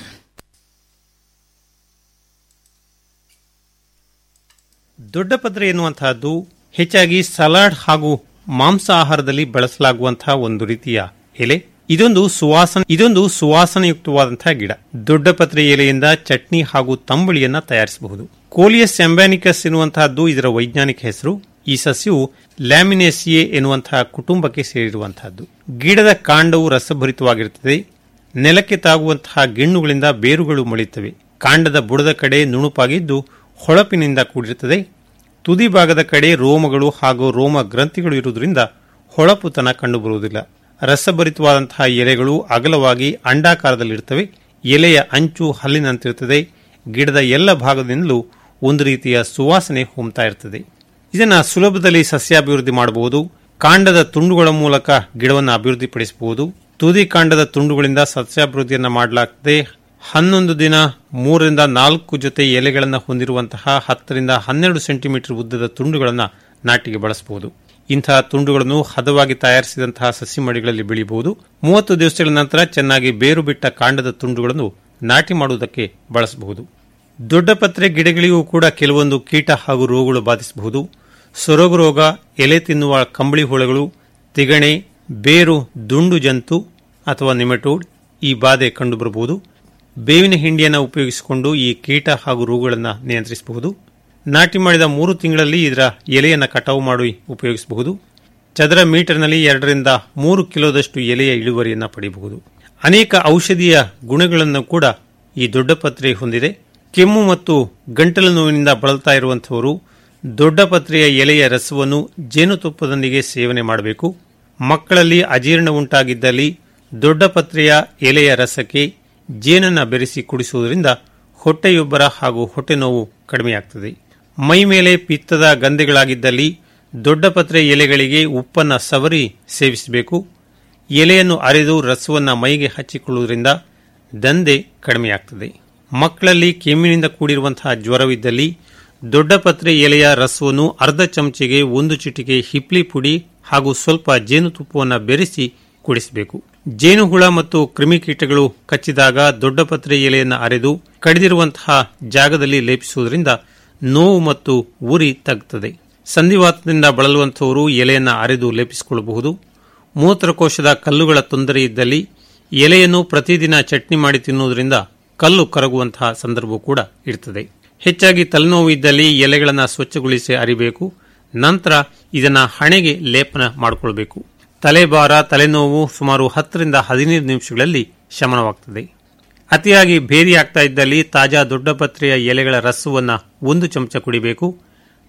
Speaker 10: ದೊಡ್ಡ ಪದ್ರೆ ಎನ್ನುವಂತಹದ್ದು ಹೆಚ್ಚಾಗಿ ಸಲಾಡ್ ಹಾಗೂ ಮಾಂಸ ಆಹಾರದಲ್ಲಿ ಬಳಸಲಾಗುವಂತಹ ಒಂದು ರೀತಿಯ ಎಲೆ ಇದೊಂದು ಸುವಾಸನೆ ಇದೊಂದು ಸುವಾಸನೆಯುಕ್ತವಾದಂತಹ ಗಿಡ ದೊಡ್ಡ ಪತ್ರೆ ಎಲೆಯಿಂದ ಚಟ್ನಿ ಹಾಗೂ ತಂಬಳಿಯನ್ನ ತಯಾರಿಸಬಹುದು ಕೋಲಿಯಸ್ ಎಂಬ್ಯಾನಿಕಸ್ ಎನ್ನುವಂತಹದ್ದು ಇದರ ವೈಜ್ಞಾನಿಕ ಹೆಸರು ಈ ಸಸ್ಯವು ಲ್ಯಾಮಿನೇಸಿಯೆ ಎನ್ನುವಂತಹ ಕುಟುಂಬಕ್ಕೆ ಸೇರಿರುವಂತಹದ್ದು ಗಿಡದ ಕಾಂಡವು ರಸಭರಿತವಾಗಿರುತ್ತದೆ ನೆಲಕ್ಕೆ ತಾಗುವಂತಹ ಗಿಣ್ಣುಗಳಿಂದ ಬೇರುಗಳು ಮೊಳೆಯುತ್ತವೆ ಕಾಂಡದ ಬುಡದ ಕಡೆ ನುಣುಪಾಗಿದ್ದು ಹೊಳಪಿನಿಂದ ಕೂಡಿರುತ್ತದೆ ತುದಿ ಭಾಗದ ಕಡೆ ರೋಮಗಳು ಹಾಗೂ ರೋಮ ಗ್ರಂಥಿಗಳು ಇರುವುದರಿಂದ ಹೊಳಪುತನ ಕಂಡುಬರುವುದಿಲ್ಲ ರಸಭರಿತವಾದಂತಹ ಎಲೆಗಳು ಅಗಲವಾಗಿ ಅಂಡಾಕಾರದಲ್ಲಿರುತ್ತವೆ ಎಲೆಯ ಅಂಚು ಹಲ್ಲಿನಂತಿರುತ್ತದೆ ಗಿಡದ ಎಲ್ಲ ಭಾಗದಿಂದಲೂ ಒಂದು ರೀತಿಯ ಸುವಾಸನೆ ಹೊಮ್ತಾ ಇರುತ್ತದೆ ಇದನ್ನು ಸುಲಭದಲ್ಲಿ ಸಸ್ಯಾಭಿವೃದ್ಧಿ ಮಾಡಬಹುದು ಕಾಂಡದ ತುಂಡುಗಳ ಮೂಲಕ ಗಿಡವನ್ನು ಅಭಿವೃದ್ಧಿಪಡಿಸಬಹುದು ತುದಿ ಕಾಂಡದ ತುಂಡುಗಳಿಂದ ಸಸ್ಯಾಭಿವೃದ್ಧಿಯನ್ನು ಮಾಡಲಾಗ್ತದೆ ಹನ್ನೊಂದು ದಿನ ಮೂರರಿಂದ ನಾಲ್ಕು ಜೊತೆ ಎಲೆಗಳನ್ನು ಹೊಂದಿರುವಂತಹ ಹತ್ತರಿಂದ ಹನ್ನೆರಡು ಸೆಂಟಿಮೀಟರ್ ಉದ್ದದ ತುಂಡುಗಳನ್ನು ನಾಟಿಗೆ ಬಳಸಬಹುದು ಇಂತಹ ತುಂಡುಗಳನ್ನು ಹದವಾಗಿ ತಯಾರಿಸಿದಂತಹ ಸಸಿ ಮಡಿಗಳಲ್ಲಿ ಬೆಳೆಯಬಹುದು ಮೂವತ್ತು ದಿವಸಗಳ ನಂತರ ಚೆನ್ನಾಗಿ ಬೇರು ಬಿಟ್ಟ ಕಾಂಡದ ತುಂಡುಗಳನ್ನು ನಾಟಿ ಮಾಡುವುದಕ್ಕೆ ಬಳಸಬಹುದು ದೊಡ್ಡ ಪತ್ರೆ ಗಿಡಗಳಿಗೂ ಕೂಡ ಕೆಲವೊಂದು ಕೀಟ ಹಾಗೂ ರೋಗಗಳು ಬಾಧಿಸಬಹುದು ಸೊರಗು ರೋಗ ಎಲೆ ತಿನ್ನುವ ಕಂಬಳಿ ಹುಳಗಳು ತಿಗಣೆ ಬೇರು ದುಂಡು ಜಂತು ಅಥವಾ ನಿಮೆಟೋಡ್ ಈ ಬಾಧೆ ಕಂಡುಬರಬಹುದು ಬೇವಿನ ಹಿಂಡಿಯನ್ನು ಉಪಯೋಗಿಸಿಕೊಂಡು ಈ ಕೀಟ ಹಾಗೂ ರೋಗಗಳನ್ನು ನಿಯಂತ್ರಿಸಬಹುದು ನಾಟಿ ಮಾಡಿದ ಮೂರು ತಿಂಗಳಲ್ಲಿ ಇದರ ಎಲೆಯನ್ನು ಕಟಾವು ಮಾಡಿ ಉಪಯೋಗಿಸಬಹುದು ಚದರ ಮೀಟರ್ನಲ್ಲಿ ಎರಡರಿಂದ ಮೂರು ಕಿಲೋದಷ್ಟು ಎಲೆಯ ಇಳುವರಿಯನ್ನು ಪಡೆಯಬಹುದು ಅನೇಕ ಔಷಧೀಯ ಗುಣಗಳನ್ನು ಕೂಡ ಈ ದೊಡ್ಡ ಪತ್ರೆ ಹೊಂದಿದೆ ಕೆಮ್ಮು ಮತ್ತು ಗಂಟಲು ನೋವಿನಿಂದ ಬಳಲ್ತಾ ಇರುವಂತಹವರು ದೊಡ್ಡ ಪತ್ರೆಯ ಎಲೆಯ ರಸವನ್ನು ಜೇನುತುಪ್ಪದೊಂದಿಗೆ ಸೇವನೆ ಮಾಡಬೇಕು ಮಕ್ಕಳಲ್ಲಿ ಅಜೀರ್ಣ ಉಂಟಾಗಿದ್ದಲ್ಲಿ ದೊಡ್ಡ ಪತ್ರೆಯ ಎಲೆಯ ರಸಕ್ಕೆ ಜೇನನ್ನ ಬೆರೆಸಿ ಕುಡಿಸುವುದರಿಂದ ಹೊಟ್ಟೆಯೊಬ್ಬರ ಹಾಗೂ ಹೊಟ್ಟೆ ನೋವು ಕಡಿಮೆಯಾಗ್ತದೆ ಮೈ ಮೇಲೆ ಪಿತ್ತದ ಗಂಧೆಗಳಾಗಿದ್ದಲ್ಲಿ ದೊಡ್ಡ ಪತ್ರೆ ಎಲೆಗಳಿಗೆ ಉಪ್ಪನ್ನು ಸವರಿ ಸೇವಿಸಬೇಕು ಎಲೆಯನ್ನು ಅರೆದು ರಸವನ್ನು ಮೈಗೆ ಹಚ್ಚಿಕೊಳ್ಳುವುದರಿಂದ ದಂಧೆ ಕಡಿಮೆಯಾಗ್ತದೆ ಮಕ್ಕಳಲ್ಲಿ ಕೆಮ್ಮಿನಿಂದ ಕೂಡಿರುವಂತಹ ಜ್ವರವಿದ್ದಲ್ಲಿ ದೊಡ್ಡ ಪತ್ರೆ ಎಲೆಯ ರಸವನ್ನು ಅರ್ಧ ಚಮಚೆಗೆ ಒಂದು ಚಿಟಿಕೆ ಹಿಪ್ಲಿ ಪುಡಿ ಹಾಗೂ ಸ್ವಲ್ಪ ಜೇನುತುಪ್ಪವನ್ನು ಬೆರೆಸಿ ಕುಡಿಸಬೇಕು ಜೇನುಹುಳ ಮತ್ತು ಕ್ರಿಮಿಕೀಟಗಳು ಕಚ್ಚಿದಾಗ ದೊಡ್ಡ ಪತ್ರೆ ಎಲೆಯನ್ನು ಅರೆದು ಕಡಿದಿರುವಂತಹ ಜಾಗದಲ್ಲಿ ಲೇಪಿಸುವುದರಿಂದ ನೋವು ಮತ್ತು ಉರಿ ತಗ್ಗುತ್ತದೆ ಸಂಧಿವಾತದಿಂದ ಬಳಲುವಂತಹವರು ಎಲೆಯನ್ನು ಅರೆದು ಲೇಪಿಸಿಕೊಳ್ಳಬಹುದು ಮೂತ್ರಕೋಶದ ಕಲ್ಲುಗಳ ತೊಂದರೆ ಇದ್ದಲ್ಲಿ ಎಲೆಯನ್ನು ಪ್ರತಿದಿನ ಚಟ್ನಿ ಮಾಡಿ ತಿನ್ನುವುದರಿಂದ ಕಲ್ಲು ಕರಗುವಂತಹ ಸಂದರ್ಭ ಕೂಡ ಇರ್ತದೆ ಹೆಚ್ಚಾಗಿ ತಲೆನೋವು ಇದ್ದಲ್ಲಿ ಎಲೆಗಳನ್ನು ಸ್ವಚ್ಛಗೊಳಿಸಿ ಅರಿಬೇಕು ನಂತರ ಇದನ್ನ ಹಣೆಗೆ ಲೇಪನ ಮಾಡಿಕೊಳ್ಬೇಕು ತಲೆಭಾರ ತಲೆನೋವು ಸುಮಾರು ಹತ್ತರಿಂದ ಹದಿನೈದು ನಿಮಿಷಗಳಲ್ಲಿ ಶಮನವಾಗ್ತದೆ ಅತಿಯಾಗಿ ಭೇದಿ ಆಗ್ತಾ ಇದ್ದಲ್ಲಿ ತಾಜಾ ದೊಡ್ಡ ಪತ್ರೆಯ ಎಲೆಗಳ ರಸವನ್ನು ಒಂದು ಚಮಚ ಕುಡಿಬೇಕು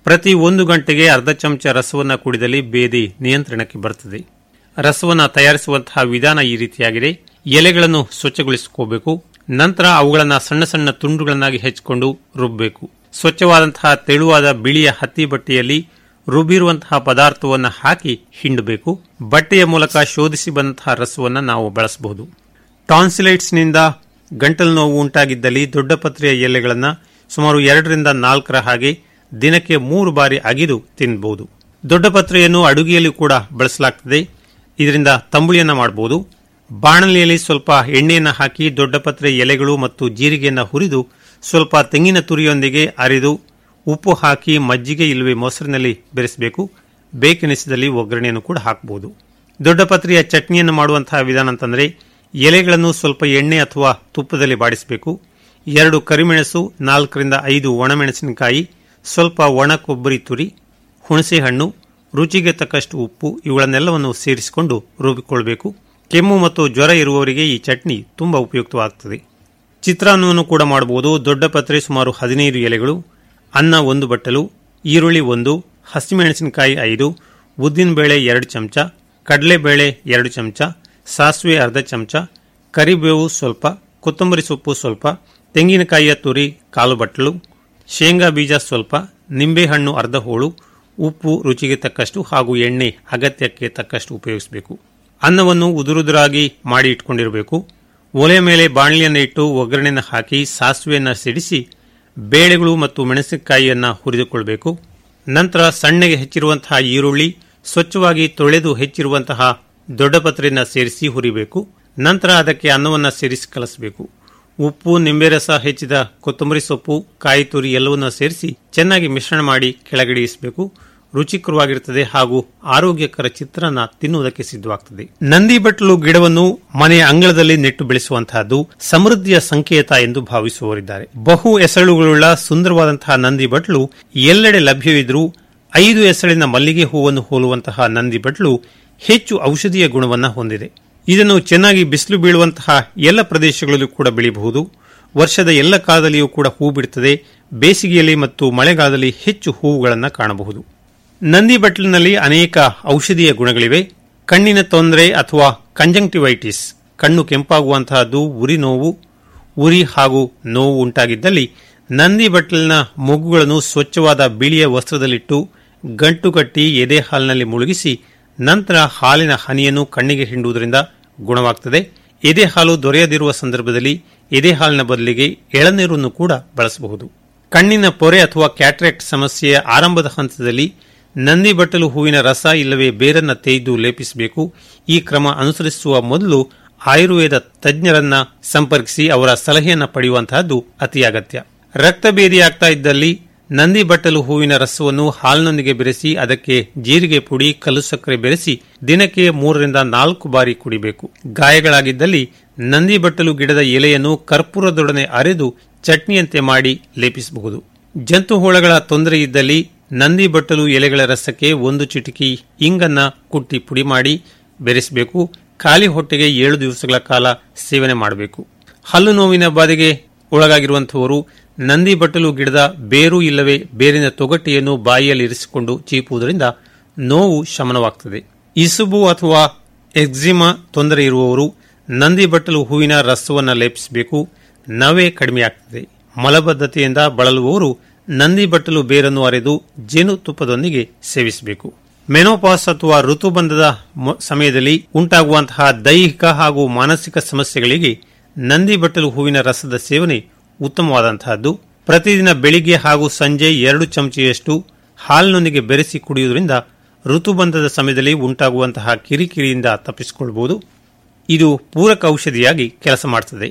Speaker 10: ಪ್ರತಿ ಒಂದು ಗಂಟೆಗೆ ಅರ್ಧ ಚಮಚ ರಸವನ್ನ ಕುಡಿದಲ್ಲಿ ಬೇದಿ ನಿಯಂತ್ರಣಕ್ಕೆ ಬರುತ್ತದೆ ರಸವನ್ನ ತಯಾರಿಸುವಂತಹ ವಿಧಾನ ಈ ರೀತಿಯಾಗಿದೆ ಎಲೆಗಳನ್ನು ಸ್ವಚ್ಛಗೊಳಿಸಿಕೋಬೇಕು ನಂತರ ಅವುಗಳನ್ನು ಸಣ್ಣ ಸಣ್ಣ ತುಂಡುಗಳನ್ನಾಗಿ ಹೆಚ್ಚಿಕೊಂಡು ರುಬ್ಬಬೇಕು ಸ್ವಚ್ಛವಾದಂತಹ ತೆಳುವಾದ ಬಿಳಿಯ ಹತ್ತಿ ಬಟ್ಟೆಯಲ್ಲಿ ರುಬ್ಬಿರುವಂತಹ ಪದಾರ್ಥವನ್ನು ಹಾಕಿ ಹಿಂಡಬೇಕು ಬಟ್ಟೆಯ ಮೂಲಕ ಶೋಧಿಸಿ ಬಂದಂತಹ ರಸವನ್ನು ನಾವು ಬಳಸಬಹುದು ಟಾನ್ಸಿಲೈಟ್ಸ್ನಿಂದ ಗಂಟಲು ನೋವು ಉಂಟಾಗಿದ್ದಲ್ಲಿ ದೊಡ್ಡ ಪತ್ರೆಯ ಎಲೆಗಳನ್ನು ಸುಮಾರು ಎರಡರಿಂದ ನಾಲ್ಕರ ಹಾಗೆ ದಿನಕ್ಕೆ ಮೂರು ಬಾರಿ ಅಗಿದು ತಿನ್ನಬಹುದು ದೊಡ್ಡ ಪತ್ರೆಯನ್ನು ಅಡುಗೆಯಲ್ಲಿ ಕೂಡ ಬಳಸಲಾಗ್ತದೆ ಇದರಿಂದ ತಂಬುಳಿಯನ್ನ ಮಾಡಬಹುದು ಬಾಣಲಿಯಲ್ಲಿ ಸ್ವಲ್ಪ ಎಣ್ಣೆಯನ್ನು ಹಾಕಿ ದೊಡ್ಡ ಪತ್ರೆ ಎಲೆಗಳು ಮತ್ತು ಜೀರಿಗೆಯನ್ನು ಹುರಿದು ಸ್ವಲ್ಪ ತೆಂಗಿನ ತುರಿಯೊಂದಿಗೆ ಅರಿದು ಉಪ್ಪು ಹಾಕಿ ಮಜ್ಜಿಗೆ ಇಲ್ಲವೇ ಮೊಸರಿನಲ್ಲಿ ಬೆರೆಸಬೇಕು ಬೇಕೆನಿಸಿದಲ್ಲಿ ಒಗ್ಗರಣೆಯನ್ನು ಕೂಡ ಹಾಕಬಹುದು ದೊಡ್ಡ ಪತ್ರೆಯ ಚಟ್ನಿಯನ್ನು ಮಾಡುವಂತಹ ವಿಧಾನ ಅಂತಂದರೆ ಎಲೆಗಳನ್ನು ಸ್ವಲ್ಪ ಎಣ್ಣೆ ಅಥವಾ ತುಪ್ಪದಲ್ಲಿ ಬಾಡಿಸಬೇಕು ಎರಡು ಕರಿಮೆಣಸು ನಾಲ್ಕರಿಂದ ಐದು ಒಣಮೆಣಸಿನಕಾಯಿ ಸ್ವಲ್ಪ ಒಣ ಕೊಬ್ಬರಿ ತುರಿ ಹುಣಸೆಹಣ್ಣು ರುಚಿಗೆ ತಕ್ಕಷ್ಟು ಉಪ್ಪು ಇವುಗಳನ್ನೆಲ್ಲವನ್ನು ಸೇರಿಸಿಕೊಂಡು ರುಬ್ಬಿಕೊಳ್ಳಬೇಕು ಕೆಮ್ಮು ಮತ್ತು ಜ್ವರ ಇರುವವರಿಗೆ ಈ ಚಟ್ನಿ ತುಂಬಾ ಉಪಯುಕ್ತವಾಗುತ್ತದೆ ಚಿತ್ರಾನ್ನವನ್ನು ಕೂಡ ಮಾಡಬಹುದು ದೊಡ್ಡ ಪತ್ರೆ ಸುಮಾರು ಹದಿನೈದು ಎಲೆಗಳು ಅನ್ನ ಒಂದು ಬಟ್ಟಲು ಈರುಳ್ಳಿ ಒಂದು ಹಸಿಮೆಣಸಿನಕಾಯಿ ಐದು ಉದ್ದಿನಬೇಳೆ ಎರಡು ಚಮಚ ಕಡಲೆಬೇಳೆ ಎರಡು ಚಮಚ ಸಾಸಿವೆ ಅರ್ಧ ಚಮಚ ಕರಿಬೇವು ಸ್ವಲ್ಪ ಕೊತ್ತಂಬರಿ ಸೊಪ್ಪು ಸ್ವಲ್ಪ ತೆಂಗಿನಕಾಯಿಯ ತುರಿ ಕಾಲು ಬಟ್ಟಲು ಶೇಂಗಾ ಬೀಜ ಸ್ವಲ್ಪ ನಿಂಬೆಹಣ್ಣು ಅರ್ಧ ಹೋಳು ಉಪ್ಪು ರುಚಿಗೆ ತಕ್ಕಷ್ಟು ಹಾಗೂ ಎಣ್ಣೆ ಅಗತ್ಯಕ್ಕೆ ತಕ್ಕಷ್ಟು ಉಪಯೋಗಿಸಬೇಕು ಅನ್ನವನ್ನು ಉದುರುದುರಾಗಿ ಮಾಡಿ ಇಟ್ಕೊಂಡಿರಬೇಕು ಒಲೆಯ ಮೇಲೆ ಬಾಣಲಿಯನ್ನು ಇಟ್ಟು ಒಗ್ಗರಣೆಯನ್ನು ಹಾಕಿ ಸಾಸಿವೆಯನ್ನು ಸಿಡಿಸಿ ಬೇಳೆಗಳು ಮತ್ತು ಮೆಣಸಿನಕಾಯಿಯನ್ನು ಹುರಿದುಕೊಳ್ಬೇಕು ನಂತರ ಸಣ್ಣಗೆ ಹೆಚ್ಚಿರುವಂತಹ ಈರುಳ್ಳಿ ಸ್ವಚ್ಛವಾಗಿ ತೊಳೆದು ಹೆಚ್ಚಿರುವಂತಹ ದೊಡ್ಡ ಪತ್ರೆಯನ್ನು ಸೇರಿಸಿ ಹುರಿಬೇಕು ನಂತರ ಅದಕ್ಕೆ ಅನ್ನವನ್ನು ಸೇರಿಸಿ ಕಲಸಬೇಕು ಉಪ್ಪು ನಿಂಬೆ ರಸ ಹೆಚ್ಚಿದ ಕೊತ್ತಂಬರಿ ಸೊಪ್ಪು ಕಾಯಿ ತುರಿ ಎಲ್ಲವನ್ನ ಸೇರಿಸಿ ಚೆನ್ನಾಗಿ ಮಿಶ್ರಣ ಮಾಡಿ ಕೆಳಗಿಳಿಸಬೇಕು ರುಚಿಕರವಾಗಿರುತ್ತದೆ ಹಾಗೂ ಆರೋಗ್ಯಕರ ಚಿತ್ರಾನ್ನ ತಿನ್ನುವುದಕ್ಕೆ ಸಿದ್ಧವಾಗುತ್ತದೆ ನಂದಿ ಬಟ್ಲು ಗಿಡವನ್ನು ಮನೆಯ ಅಂಗಳದಲ್ಲಿ ನೆಟ್ಟು ಬೆಳೆಸುವಂತಹದ್ದು ಸಮೃದ್ಧಿಯ ಸಂಕೇತ ಎಂದು ಭಾವಿಸುವವರಿದ್ದಾರೆ ಬಹು ಎಸಳುಗಳುಳ್ಳ ಸುಂದರವಾದಂತಹ ನಂದಿ ಬಟ್ಲು ಎಲ್ಲೆಡೆ ಲಭ್ಯವಿದ್ರೂ ಐದು ಎಸಳಿನ ಮಲ್ಲಿಗೆ ಹೂವನ್ನು ಹೋಲುವಂತಹ ನಂದಿ ಬಟ್ಲು ಹೆಚ್ಚು ಔಷಧೀಯ ಗುಣವನ್ನು ಹೊಂದಿದೆ ಇದನ್ನು ಚೆನ್ನಾಗಿ ಬಿಸಿಲು ಬೀಳುವಂತಹ ಎಲ್ಲ ಪ್ರದೇಶಗಳಲ್ಲೂ ಕೂಡ ಬೆಳೆಯಬಹುದು ವರ್ಷದ ಎಲ್ಲ ಕಾಲದಲ್ಲಿಯೂ ಕೂಡ ಹೂ ಬಿಡುತ್ತದೆ ಬೇಸಿಗೆಯಲ್ಲಿ ಮತ್ತು ಮಳೆಗಾಲದಲ್ಲಿ ಹೆಚ್ಚು ಹೂವುಗಳನ್ನು ಕಾಣಬಹುದು ನಂದಿ ಬಟ್ಲಿನಲ್ಲಿ ಅನೇಕ ಔಷಧೀಯ ಗುಣಗಳಿವೆ ಕಣ್ಣಿನ ತೊಂದರೆ ಅಥವಾ ಕಂಜಂಕ್ಟಿವೈಟಿಸ್ ಕಣ್ಣು ಕೆಂಪಾಗುವಂತಹದ್ದು ಉರಿ ನೋವು ಉರಿ ಹಾಗೂ ನೋವು ಉಂಟಾಗಿದ್ದಲ್ಲಿ ನಂದಿ ಬಟ್ಲಿನ ಮೊಗ್ಗುಗಳನ್ನು ಸ್ವಚ್ಛವಾದ ಬಿಳಿಯ ವಸ್ತ್ರದಲ್ಲಿಟ್ಟು ಗಂಟು ಕಟ್ಟಿ ಎದೆ ಹಾಲಿನಲ್ಲಿ ಮುಳುಗಿಸಿ ನಂತರ ಹಾಲಿನ ಹನಿಯನ್ನು ಕಣ್ಣಿಗೆ ಹಿಂಡುವುದರಿಂದ ಗುಣವಾಗುತ್ತದೆ ಎದೆ ಹಾಲು ದೊರೆಯದಿರುವ ಸಂದರ್ಭದಲ್ಲಿ ಎದೆ ಹಾಲಿನ ಬದಲಿಗೆ ಎಳನೀರನ್ನು ಕೂಡ ಬಳಸಬಹುದು ಕಣ್ಣಿನ ಪೊರೆ ಅಥವಾ ಕ್ಯಾಟ್ರಾಕ್ಟ್ ಸಮಸ್ಯೆಯ ಆರಂಭದ ಹಂತದಲ್ಲಿ ನಂದಿ ಬಟ್ಟಲು ಹೂವಿನ ರಸ ಇಲ್ಲವೇ ಬೇರನ್ನ ತೆಗೆದು ಲೇಪಿಸಬೇಕು ಈ ಕ್ರಮ ಅನುಸರಿಸುವ ಮೊದಲು ಆಯುರ್ವೇದ ತಜ್ಞರನ್ನ ಸಂಪರ್ಕಿಸಿ ಅವರ ಸಲಹೆಯನ್ನು ಪಡೆಯುವಂತಹದ್ದು ಅತಿ ಅಗತ್ಯ ರಕ್ತಭೇದಿಯಾಗ್ತಾ ಇದ್ದಲ್ಲಿ ನಂದಿ ಬಟ್ಟಲು ಹೂವಿನ ರಸವನ್ನು ಹಾಲಿನೊಂದಿಗೆ ಬೆರೆಸಿ ಅದಕ್ಕೆ ಜೀರಿಗೆ ಪುಡಿ ಕಲ್ಲು ಸಕ್ಕರೆ ಬೆರೆಸಿ ದಿನಕ್ಕೆ ಮೂರರಿಂದ ನಾಲ್ಕು ಬಾರಿ ಕುಡಿಬೇಕು ಗಾಯಗಳಾಗಿದ್ದಲ್ಲಿ ನಂದಿ ಬಟ್ಟಲು ಗಿಡದ ಎಲೆಯನ್ನು ಕರ್ಪೂರದೊಡನೆ ಅರೆದು ಚಟ್ನಿಯಂತೆ ಮಾಡಿ ಲೇಪಿಸಬಹುದು ಜಂತು ಹುಳಗಳ ತೊಂದರೆ ಇದ್ದಲ್ಲಿ ನಂದಿ ಬಟ್ಟಲು ಎಲೆಗಳ ರಸಕ್ಕೆ ಒಂದು ಚಿಟಿಕಿ ಇಂಗನ್ನ ಕುಟ್ಟಿ ಪುಡಿ ಮಾಡಿ ಬೆರೆಸಬೇಕು ಖಾಲಿ ಹೊಟ್ಟೆಗೆ ಏಳು ದಿವಸಗಳ ಕಾಲ ಸೇವನೆ ಮಾಡಬೇಕು ಹಲ್ಲು ನೋವಿನ ಬಾಧೆಗೆ ಒಳಗಾಗಿರುವಂತಹವರು ನಂದಿ ಬಟ್ಟಲು ಗಿಡದ ಬೇರು ಇಲ್ಲವೇ ಬೇರಿನ ತೊಗಟೆಯನ್ನು ಬಾಯಿಯಲ್ಲಿ ಇರಿಸಿಕೊಂಡು ಚೀಪುವುದರಿಂದ ನೋವು ಶಮನವಾಗುತ್ತದೆ ಇಸುಬು ಅಥವಾ ಎಕ್ಸಿಮಾ ತೊಂದರೆ ಇರುವವರು ನಂದಿ ಬಟ್ಟಲು ಹೂವಿನ ರಸವನ್ನು ಲೇಪಿಸಬೇಕು ನವೆ ಕಡಿಮೆಯಾಗ್ತದೆ ಮಲಬದ್ಧತೆಯಿಂದ ಬಳಲುವವರು ನಂದಿ ಬಟ್ಟಲು ಬೇರನ್ನು ಅರೆದು ಜೇನುತುಪ್ಪದೊಂದಿಗೆ ಸೇವಿಸಬೇಕು ಮೆನೋಪಾಸ್ ಅಥವಾ ಋತುಬಂಧದ ಮೊ- ಸಮಯದಲ್ಲಿ ಉಂಟಾಗುವಂತಹ ದೈಹಿಕ ಹಾಗೂ ಮಾನಸಿಕ ಸಮಸ್ಯೆಗಳಿಗೆ ನಂದಿ ಬಟ್ಟಲು ಹೂವಿನ ರಸದ ಸೇವನೆ ಉತ್ತಮವಾದಂತಹದ್ದು ಪ್ರತಿದಿನ ಬೆಳಿಗ್ಗೆ ಹಾಗೂ ಸಂಜೆ ಎರಡು ಚಮಚೆಯಷ್ಟು ಹಾಲಿನೊಂದಿಗೆ ಬೆರೆಸಿ ಕುಡಿಯುವುದರಿಂದ ಋತುಬಂಧದ ಸಮಯದಲ್ಲಿ ಉಂಟಾಗುವಂತಹ ಕಿರಿಕಿರಿಯಿಂದ ತಪ್ಪಿಸಿಕೊಳ್ಳಬಹುದು ಇದು ಪೂರಕ ಔಷಧಿಯಾಗಿ ಕೆಲಸ ಮಾಡುತ್ತದೆ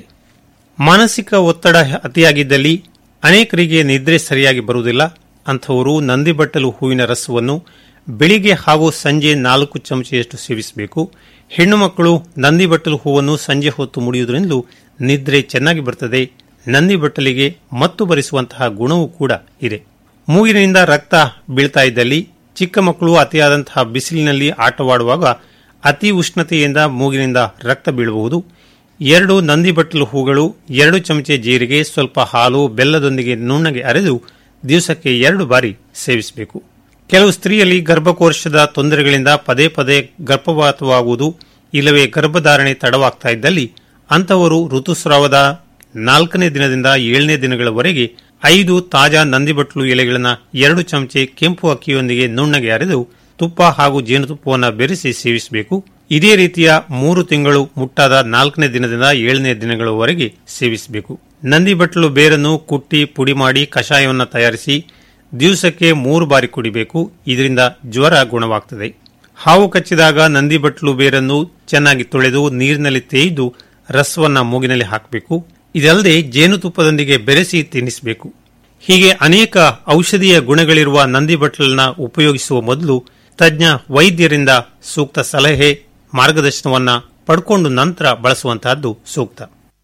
Speaker 10: ಮಾನಸಿಕ ಒತ್ತಡ ಅತಿಯಾಗಿದ್ದಲ್ಲಿ ಅನೇಕರಿಗೆ ನಿದ್ರೆ ಸರಿಯಾಗಿ ಬರುವುದಿಲ್ಲ ಅಂಥವರು ನಂದಿಬಟ್ಟಲು ಹೂವಿನ ರಸವನ್ನು ಬೆಳಿಗ್ಗೆ ಹಾಗೂ ಸಂಜೆ ನಾಲ್ಕು ಚಮಚೆಯಷ್ಟು ಸೇವಿಸಬೇಕು ಹೆಣ್ಣು ಮಕ್ಕಳು ನಂದಿಬಟ್ಟಲು ಹೂವನ್ನು ಸಂಜೆ ಹೊತ್ತು ಮುಡಿಯುವುದರಿಂದಲೂ ನಿದ್ರೆ ಚೆನ್ನಾಗಿ ಬರುತ್ತದೆ ನಂದಿಬಟ್ಟಲಿಗೆ ಮತ್ತು ಬರಿಸುವಂತಹ ಗುಣವೂ ಕೂಡ ಇದೆ ಮೂಗಿನಿಂದ ರಕ್ತ ಬೀಳ್ತಾ ಇದ್ದಲ್ಲಿ ಚಿಕ್ಕ ಮಕ್ಕಳು ಅತಿಯಾದಂತಹ ಬಿಸಿಲಿನಲ್ಲಿ ಆಟವಾಡುವಾಗ ಅತಿ ಉಷ್ಣತೆಯಿಂದ ಮೂಗಿನಿಂದ ರಕ್ತ ಬೀಳಬಹುದು ಎರಡು ನಂದಿ ಬಟ್ಟಲು ಹೂಗಳು ಎರಡು ಚಮಚೆ ಜೀರಿಗೆ ಸ್ವಲ್ಪ ಹಾಲು ಬೆಲ್ಲದೊಂದಿಗೆ ನುಣ್ಣಗೆ ಅರೆದು ದಿವಸಕ್ಕೆ ಎರಡು ಬಾರಿ ಸೇವಿಸಬೇಕು ಕೆಲವು ಸ್ತ್ರೀಯಲ್ಲಿ ಗರ್ಭಕೋಶದ ತೊಂದರೆಗಳಿಂದ ಪದೇ ಪದೇ ಗರ್ಭಪಾತವಾಗುವುದು ಇಲ್ಲವೇ ಗರ್ಭಧಾರಣೆ ತಡವಾಗ್ತಾ ಇದ್ದಲ್ಲಿ ಅಂತವರು ಋತುಸ್ರಾವದ ನಾಲ್ಕನೇ ದಿನದಿಂದ ಏಳನೇ ದಿನಗಳವರೆಗೆ ಐದು ತಾಜಾ ನಂದಿಬಟ್ಲು ಎಲೆಗಳನ್ನ ಎರಡು ಚಮಚೆ ಕೆಂಪು ಅಕ್ಕಿಯೊಂದಿಗೆ ನುಣ್ಣಗೆ ಅರೆದು ತುಪ್ಪ ಹಾಗೂ ಜೇನುತುಪ್ಪವನ್ನು ಬೆರೆಸಿ ಸೇವಿಸಬೇಕು ಇದೇ ರೀತಿಯ ಮೂರು ತಿಂಗಳು ಮುಟ್ಟಾದ ನಾಲ್ಕನೇ ದಿನದಿಂದ ಏಳನೇ ದಿನಗಳವರೆಗೆ ಸೇವಿಸಬೇಕು ನಂದಿಬಟ್ಲು ಬೇರನ್ನು ಕುಟ್ಟಿ ಪುಡಿ ಮಾಡಿ ಕಷಾಯವನ್ನು ತಯಾರಿಸಿ ದಿವಸಕ್ಕೆ ಮೂರು ಬಾರಿ ಕುಡಿಬೇಕು ಇದರಿಂದ ಜ್ವರ ಗುಣವಾಗ್ತದೆ ಹಾವು ಕಚ್ಚಿದಾಗ ನಂದಿಬಟ್ಲು ಬೇರನ್ನು ಚೆನ್ನಾಗಿ ತೊಳೆದು ನೀರಿನಲ್ಲಿ ತೇಯ್ದು ರಸವನ್ನ ಮೂಗಿನಲ್ಲಿ ಹಾಕಬೇಕು ಇದಲ್ಲದೆ ಜೇನುತುಪ್ಪದೊಂದಿಗೆ ಬೆರೆಸಿ ತಿನ್ನಿಸಬೇಕು ಹೀಗೆ ಅನೇಕ ಔಷಧೀಯ ಗುಣಗಳಿರುವ ನಂದಿಬಟ್ಲನ್ನ ಉಪಯೋಗಿಸುವ ಮೊದಲು ತಜ್ಞ ವೈದ್ಯರಿಂದ ಸೂಕ್ತ ಸಲಹೆ ಮಾರ್ಗದರ್ಶನವನ್ನ ಪಡ್ಕೊಂಡು ನಂತರ ಬಳಸುವಂತಹದ್ದು ಸೂಕ್ತ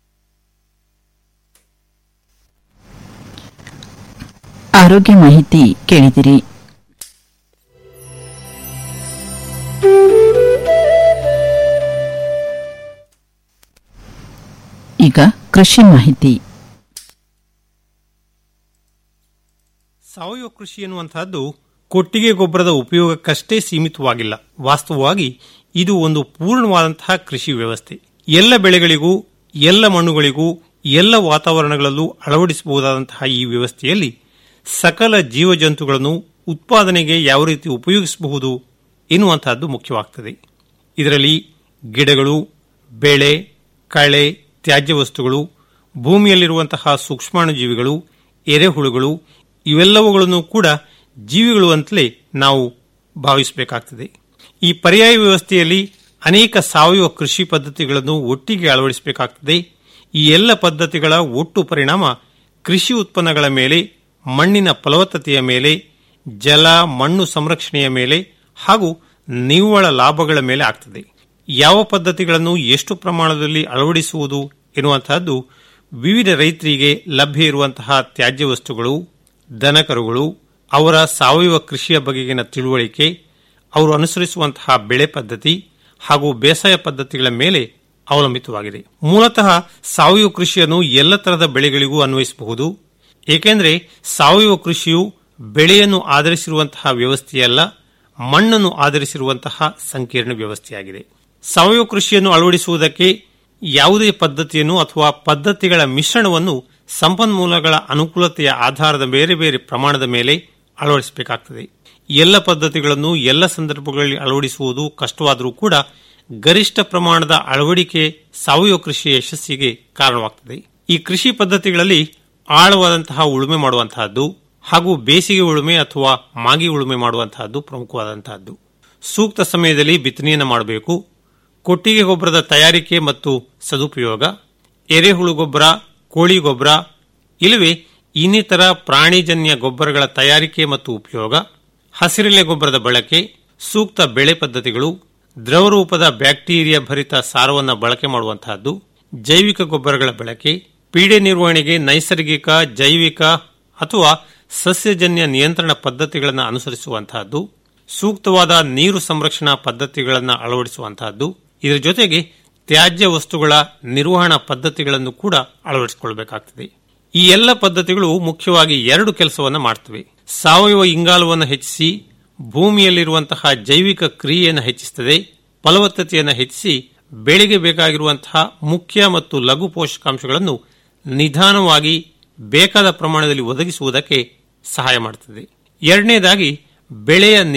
Speaker 1: ಆರೋಗ್ಯ ಮಾಹಿತಿ ಕೇಳಿದಿರಿ ಈಗ ಕೃಷಿ ಮಾಹಿತಿ
Speaker 10: ಸಾವಯವ ಕೃಷಿ ಎನ್ನುವಂತಹದ್ದು ಕೊಟ್ಟಿಗೆ ಗೊಬ್ಬರದ ಉಪಯೋಗಕ್ಕಷ್ಟೇ ಸೀಮಿತವಾಗಿಲ್ಲ ವಾಸ್ತವವಾಗಿ ಇದು ಒಂದು ಪೂರ್ಣವಾದಂತಹ ಕೃಷಿ ವ್ಯವಸ್ಥೆ ಎಲ್ಲ ಬೆಳೆಗಳಿಗೂ ಎಲ್ಲ ಮಣ್ಣುಗಳಿಗೂ ಎಲ್ಲ ವಾತಾವರಣಗಳಲ್ಲೂ ಅಳವಡಿಸಬಹುದಾದಂತಹ ಈ ವ್ಯವಸ್ಥೆಯಲ್ಲಿ ಸಕಲ ಜೀವಜಂತುಗಳನ್ನು ಉತ್ಪಾದನೆಗೆ ಯಾವ ರೀತಿ ಉಪಯೋಗಿಸಬಹುದು ಎನ್ನುವಂತಹದ್ದು ಮುಖ್ಯವಾಗ್ತದೆ ಇದರಲ್ಲಿ ಗಿಡಗಳು ಬೆಳೆ ಕಳೆ ತ್ಯಾಜ್ಯ ವಸ್ತುಗಳು ಭೂಮಿಯಲ್ಲಿರುವಂತಹ ಸೂಕ್ಷ್ಮಾಣುಜೀವಿಗಳು ಎರೆಹುಳುಗಳು ಇವೆಲ್ಲವುಗಳನ್ನು ಕೂಡ ಜೀವಿಗಳು ಅಂತಲೇ ನಾವು ಭಾವಿಸಬೇಕಾಗ್ತದೆ ಈ ಪರ್ಯಾಯ ವ್ಯವಸ್ಥೆಯಲ್ಲಿ ಅನೇಕ ಸಾವಯವ ಕೃಷಿ ಪದ್ಧತಿಗಳನ್ನು ಒಟ್ಟಿಗೆ ಅಳವಡಿಸಬೇಕಾಗ್ತದೆ ಈ ಎಲ್ಲ ಪದ್ಧತಿಗಳ ಒಟ್ಟು ಪರಿಣಾಮ ಕೃಷಿ ಉತ್ಪನ್ನಗಳ ಮೇಲೆ ಮಣ್ಣಿನ ಫಲವತ್ತತೆಯ ಮೇಲೆ ಜಲ ಮಣ್ಣು ಸಂರಕ್ಷಣೆಯ ಮೇಲೆ ಹಾಗೂ ನಿವ್ವಳ ಲಾಭಗಳ ಮೇಲೆ ಆಗ್ತದೆ ಯಾವ ಪದ್ಧತಿಗಳನ್ನು ಎಷ್ಟು ಪ್ರಮಾಣದಲ್ಲಿ ಅಳವಡಿಸುವುದು ಎನ್ನುವಂತಹದ್ದು ವಿವಿಧ ರೈತರಿಗೆ ಲಭ್ಯ ಇರುವಂತಹ ತ್ಯಾಜ್ಯ ವಸ್ತುಗಳು ದನಕರುಗಳು ಅವರ ಸಾವಯವ ಕೃಷಿಯ ಬಗೆಗಿನ ತಿಳುವಳಿಕೆ ಅವರು ಅನುಸರಿಸುವಂತಹ ಬೆಳೆ ಪದ್ಧತಿ ಹಾಗೂ ಬೇಸಾಯ ಪದ್ಧತಿಗಳ ಮೇಲೆ ಅವಲಂಬಿತವಾಗಿದೆ ಮೂಲತಃ ಸಾವಯವ ಕೃಷಿಯನ್ನು ಎಲ್ಲ ತರಹದ ಬೆಳೆಗಳಿಗೂ ಅನ್ವಯಿಸಬಹುದು ಏಕೆಂದರೆ ಸಾವಯವ ಕೃಷಿಯು ಬೆಳೆಯನ್ನು ಆಧರಿಸಿರುವಂತಹ ವ್ಯವಸ್ಥೆಯಲ್ಲ ಮಣ್ಣನ್ನು ಆಧರಿಸಿರುವಂತಹ ಸಂಕೀರ್ಣ ವ್ಯವಸ್ಥೆಯಾಗಿದೆ ಸಾವಯವ ಕೃಷಿಯನ್ನು ಅಳವಡಿಸುವುದಕ್ಕೆ ಯಾವುದೇ ಪದ್ಧತಿಯನ್ನು ಅಥವಾ ಪದ್ಧತಿಗಳ ಮಿಶ್ರಣವನ್ನು ಸಂಪನ್ಮೂಲಗಳ ಅನುಕೂಲತೆಯ ಆಧಾರದ ಬೇರೆ ಬೇರೆ ಪ್ರಮಾಣದ ಮೇಲೆ ಅಳವಡಿಸಬೇಕಾಗ್ತದೆ ಎಲ್ಲ ಪದ್ಧತಿಗಳನ್ನು ಎಲ್ಲ ಸಂದರ್ಭಗಳಲ್ಲಿ ಅಳವಡಿಸುವುದು ಕಷ್ಟವಾದರೂ ಕೂಡ ಗರಿಷ್ಠ ಪ್ರಮಾಣದ ಅಳವಡಿಕೆ ಸಾವಯವ ಕೃಷಿಯ ಯಶಸ್ಸಿಗೆ ಕಾರಣವಾಗ್ತದೆ ಈ ಕೃಷಿ ಪದ್ಧತಿಗಳಲ್ಲಿ ಆಳವಾದಂತಹ ಉಳುಮೆ ಮಾಡುವಂತಹದ್ದು ಹಾಗೂ ಬೇಸಿಗೆ ಉಳುಮೆ ಅಥವಾ ಮಾಗಿ ಉಳುಮೆ ಮಾಡುವಂತಹದ್ದು ಪ್ರಮುಖವಾದಂತಹದ್ದು ಸೂಕ್ತ ಸಮಯದಲ್ಲಿ ಬಿತ್ತನೆಯನ್ನು ಮಾಡಬೇಕು ಕೊಟ್ಟಿಗೆ ಗೊಬ್ಬರದ ತಯಾರಿಕೆ ಮತ್ತು ಸದುಪಯೋಗ ಎರೆಹುಳು ಗೊಬ್ಬರ ಕೋಳಿ ಗೊಬ್ಬರ ಇಲ್ಲವೇ ಇನ್ನಿತರ ಪ್ರಾಣಿಜನ್ಯ ಗೊಬ್ಬರಗಳ ತಯಾರಿಕೆ ಮತ್ತು ಉಪಯೋಗ ಹಸಿರೆಲೆ ಗೊಬ್ಬರದ ಬಳಕೆ ಸೂಕ್ತ ಬೆಳೆ ಪದ್ಧತಿಗಳು ದ್ರವರೂಪದ ಬ್ಯಾಕ್ಟೀರಿಯಾ ಭರಿತ ಸಾರವನ್ನು ಬಳಕೆ ಮಾಡುವಂತಹದ್ದು ಜೈವಿಕ ಗೊಬ್ಬರಗಳ ಬಳಕೆ ಪೀಡೆ ನಿರ್ವಹಣೆಗೆ ನೈಸರ್ಗಿಕ ಜೈವಿಕ ಅಥವಾ ಸಸ್ಯಜನ್ಯ ನಿಯಂತ್ರಣ ಪದ್ಧತಿಗಳನ್ನು ಅನುಸರಿಸುವಂತಹದ್ದು ಸೂಕ್ತವಾದ ನೀರು ಸಂರಕ್ಷಣಾ ಪದ್ಧತಿಗಳನ್ನು ಅಳವಡಿಸುವಂತಹದ್ದು ಇದರ ಜೊತೆಗೆ ತ್ಯಾಜ್ಯ ವಸ್ತುಗಳ ನಿರ್ವಹಣಾ ಪದ್ಧತಿಗಳನ್ನು ಕೂಡ ಅಳವಡಿಸಿಕೊಳ್ಳಬೇಕಾಗ್ತದೆ ಈ ಎಲ್ಲ ಪದ್ಧತಿಗಳು ಮುಖ್ಯವಾಗಿ ಎರಡು ಕೆಲಸವನ್ನು ಮಾಡ್ತವೆ ಸಾವಯವ ಇಂಗಾಲವನ್ನು ಹೆಚ್ಚಿಸಿ ಭೂಮಿಯಲ್ಲಿರುವಂತಹ ಜೈವಿಕ ಕ್ರಿಯೆಯನ್ನು ಹೆಚ್ಚಿಸುತ್ತದೆ ಫಲವತ್ತತೆಯನ್ನು ಹೆಚ್ಚಿಸಿ ಬೆಳೆಗೆ ಬೇಕಾಗಿರುವಂತಹ ಮುಖ್ಯ ಮತ್ತು ಲಘು ಪೋಷಕಾಂಶಗಳನ್ನು ನಿಧಾನವಾಗಿ ಬೇಕಾದ ಪ್ರಮಾಣದಲ್ಲಿ ಒದಗಿಸುವುದಕ್ಕೆ ಸಹಾಯ ಮಾಡುತ್ತದೆ ಎರಡನೇದಾಗಿ ಬೆಳೆಯ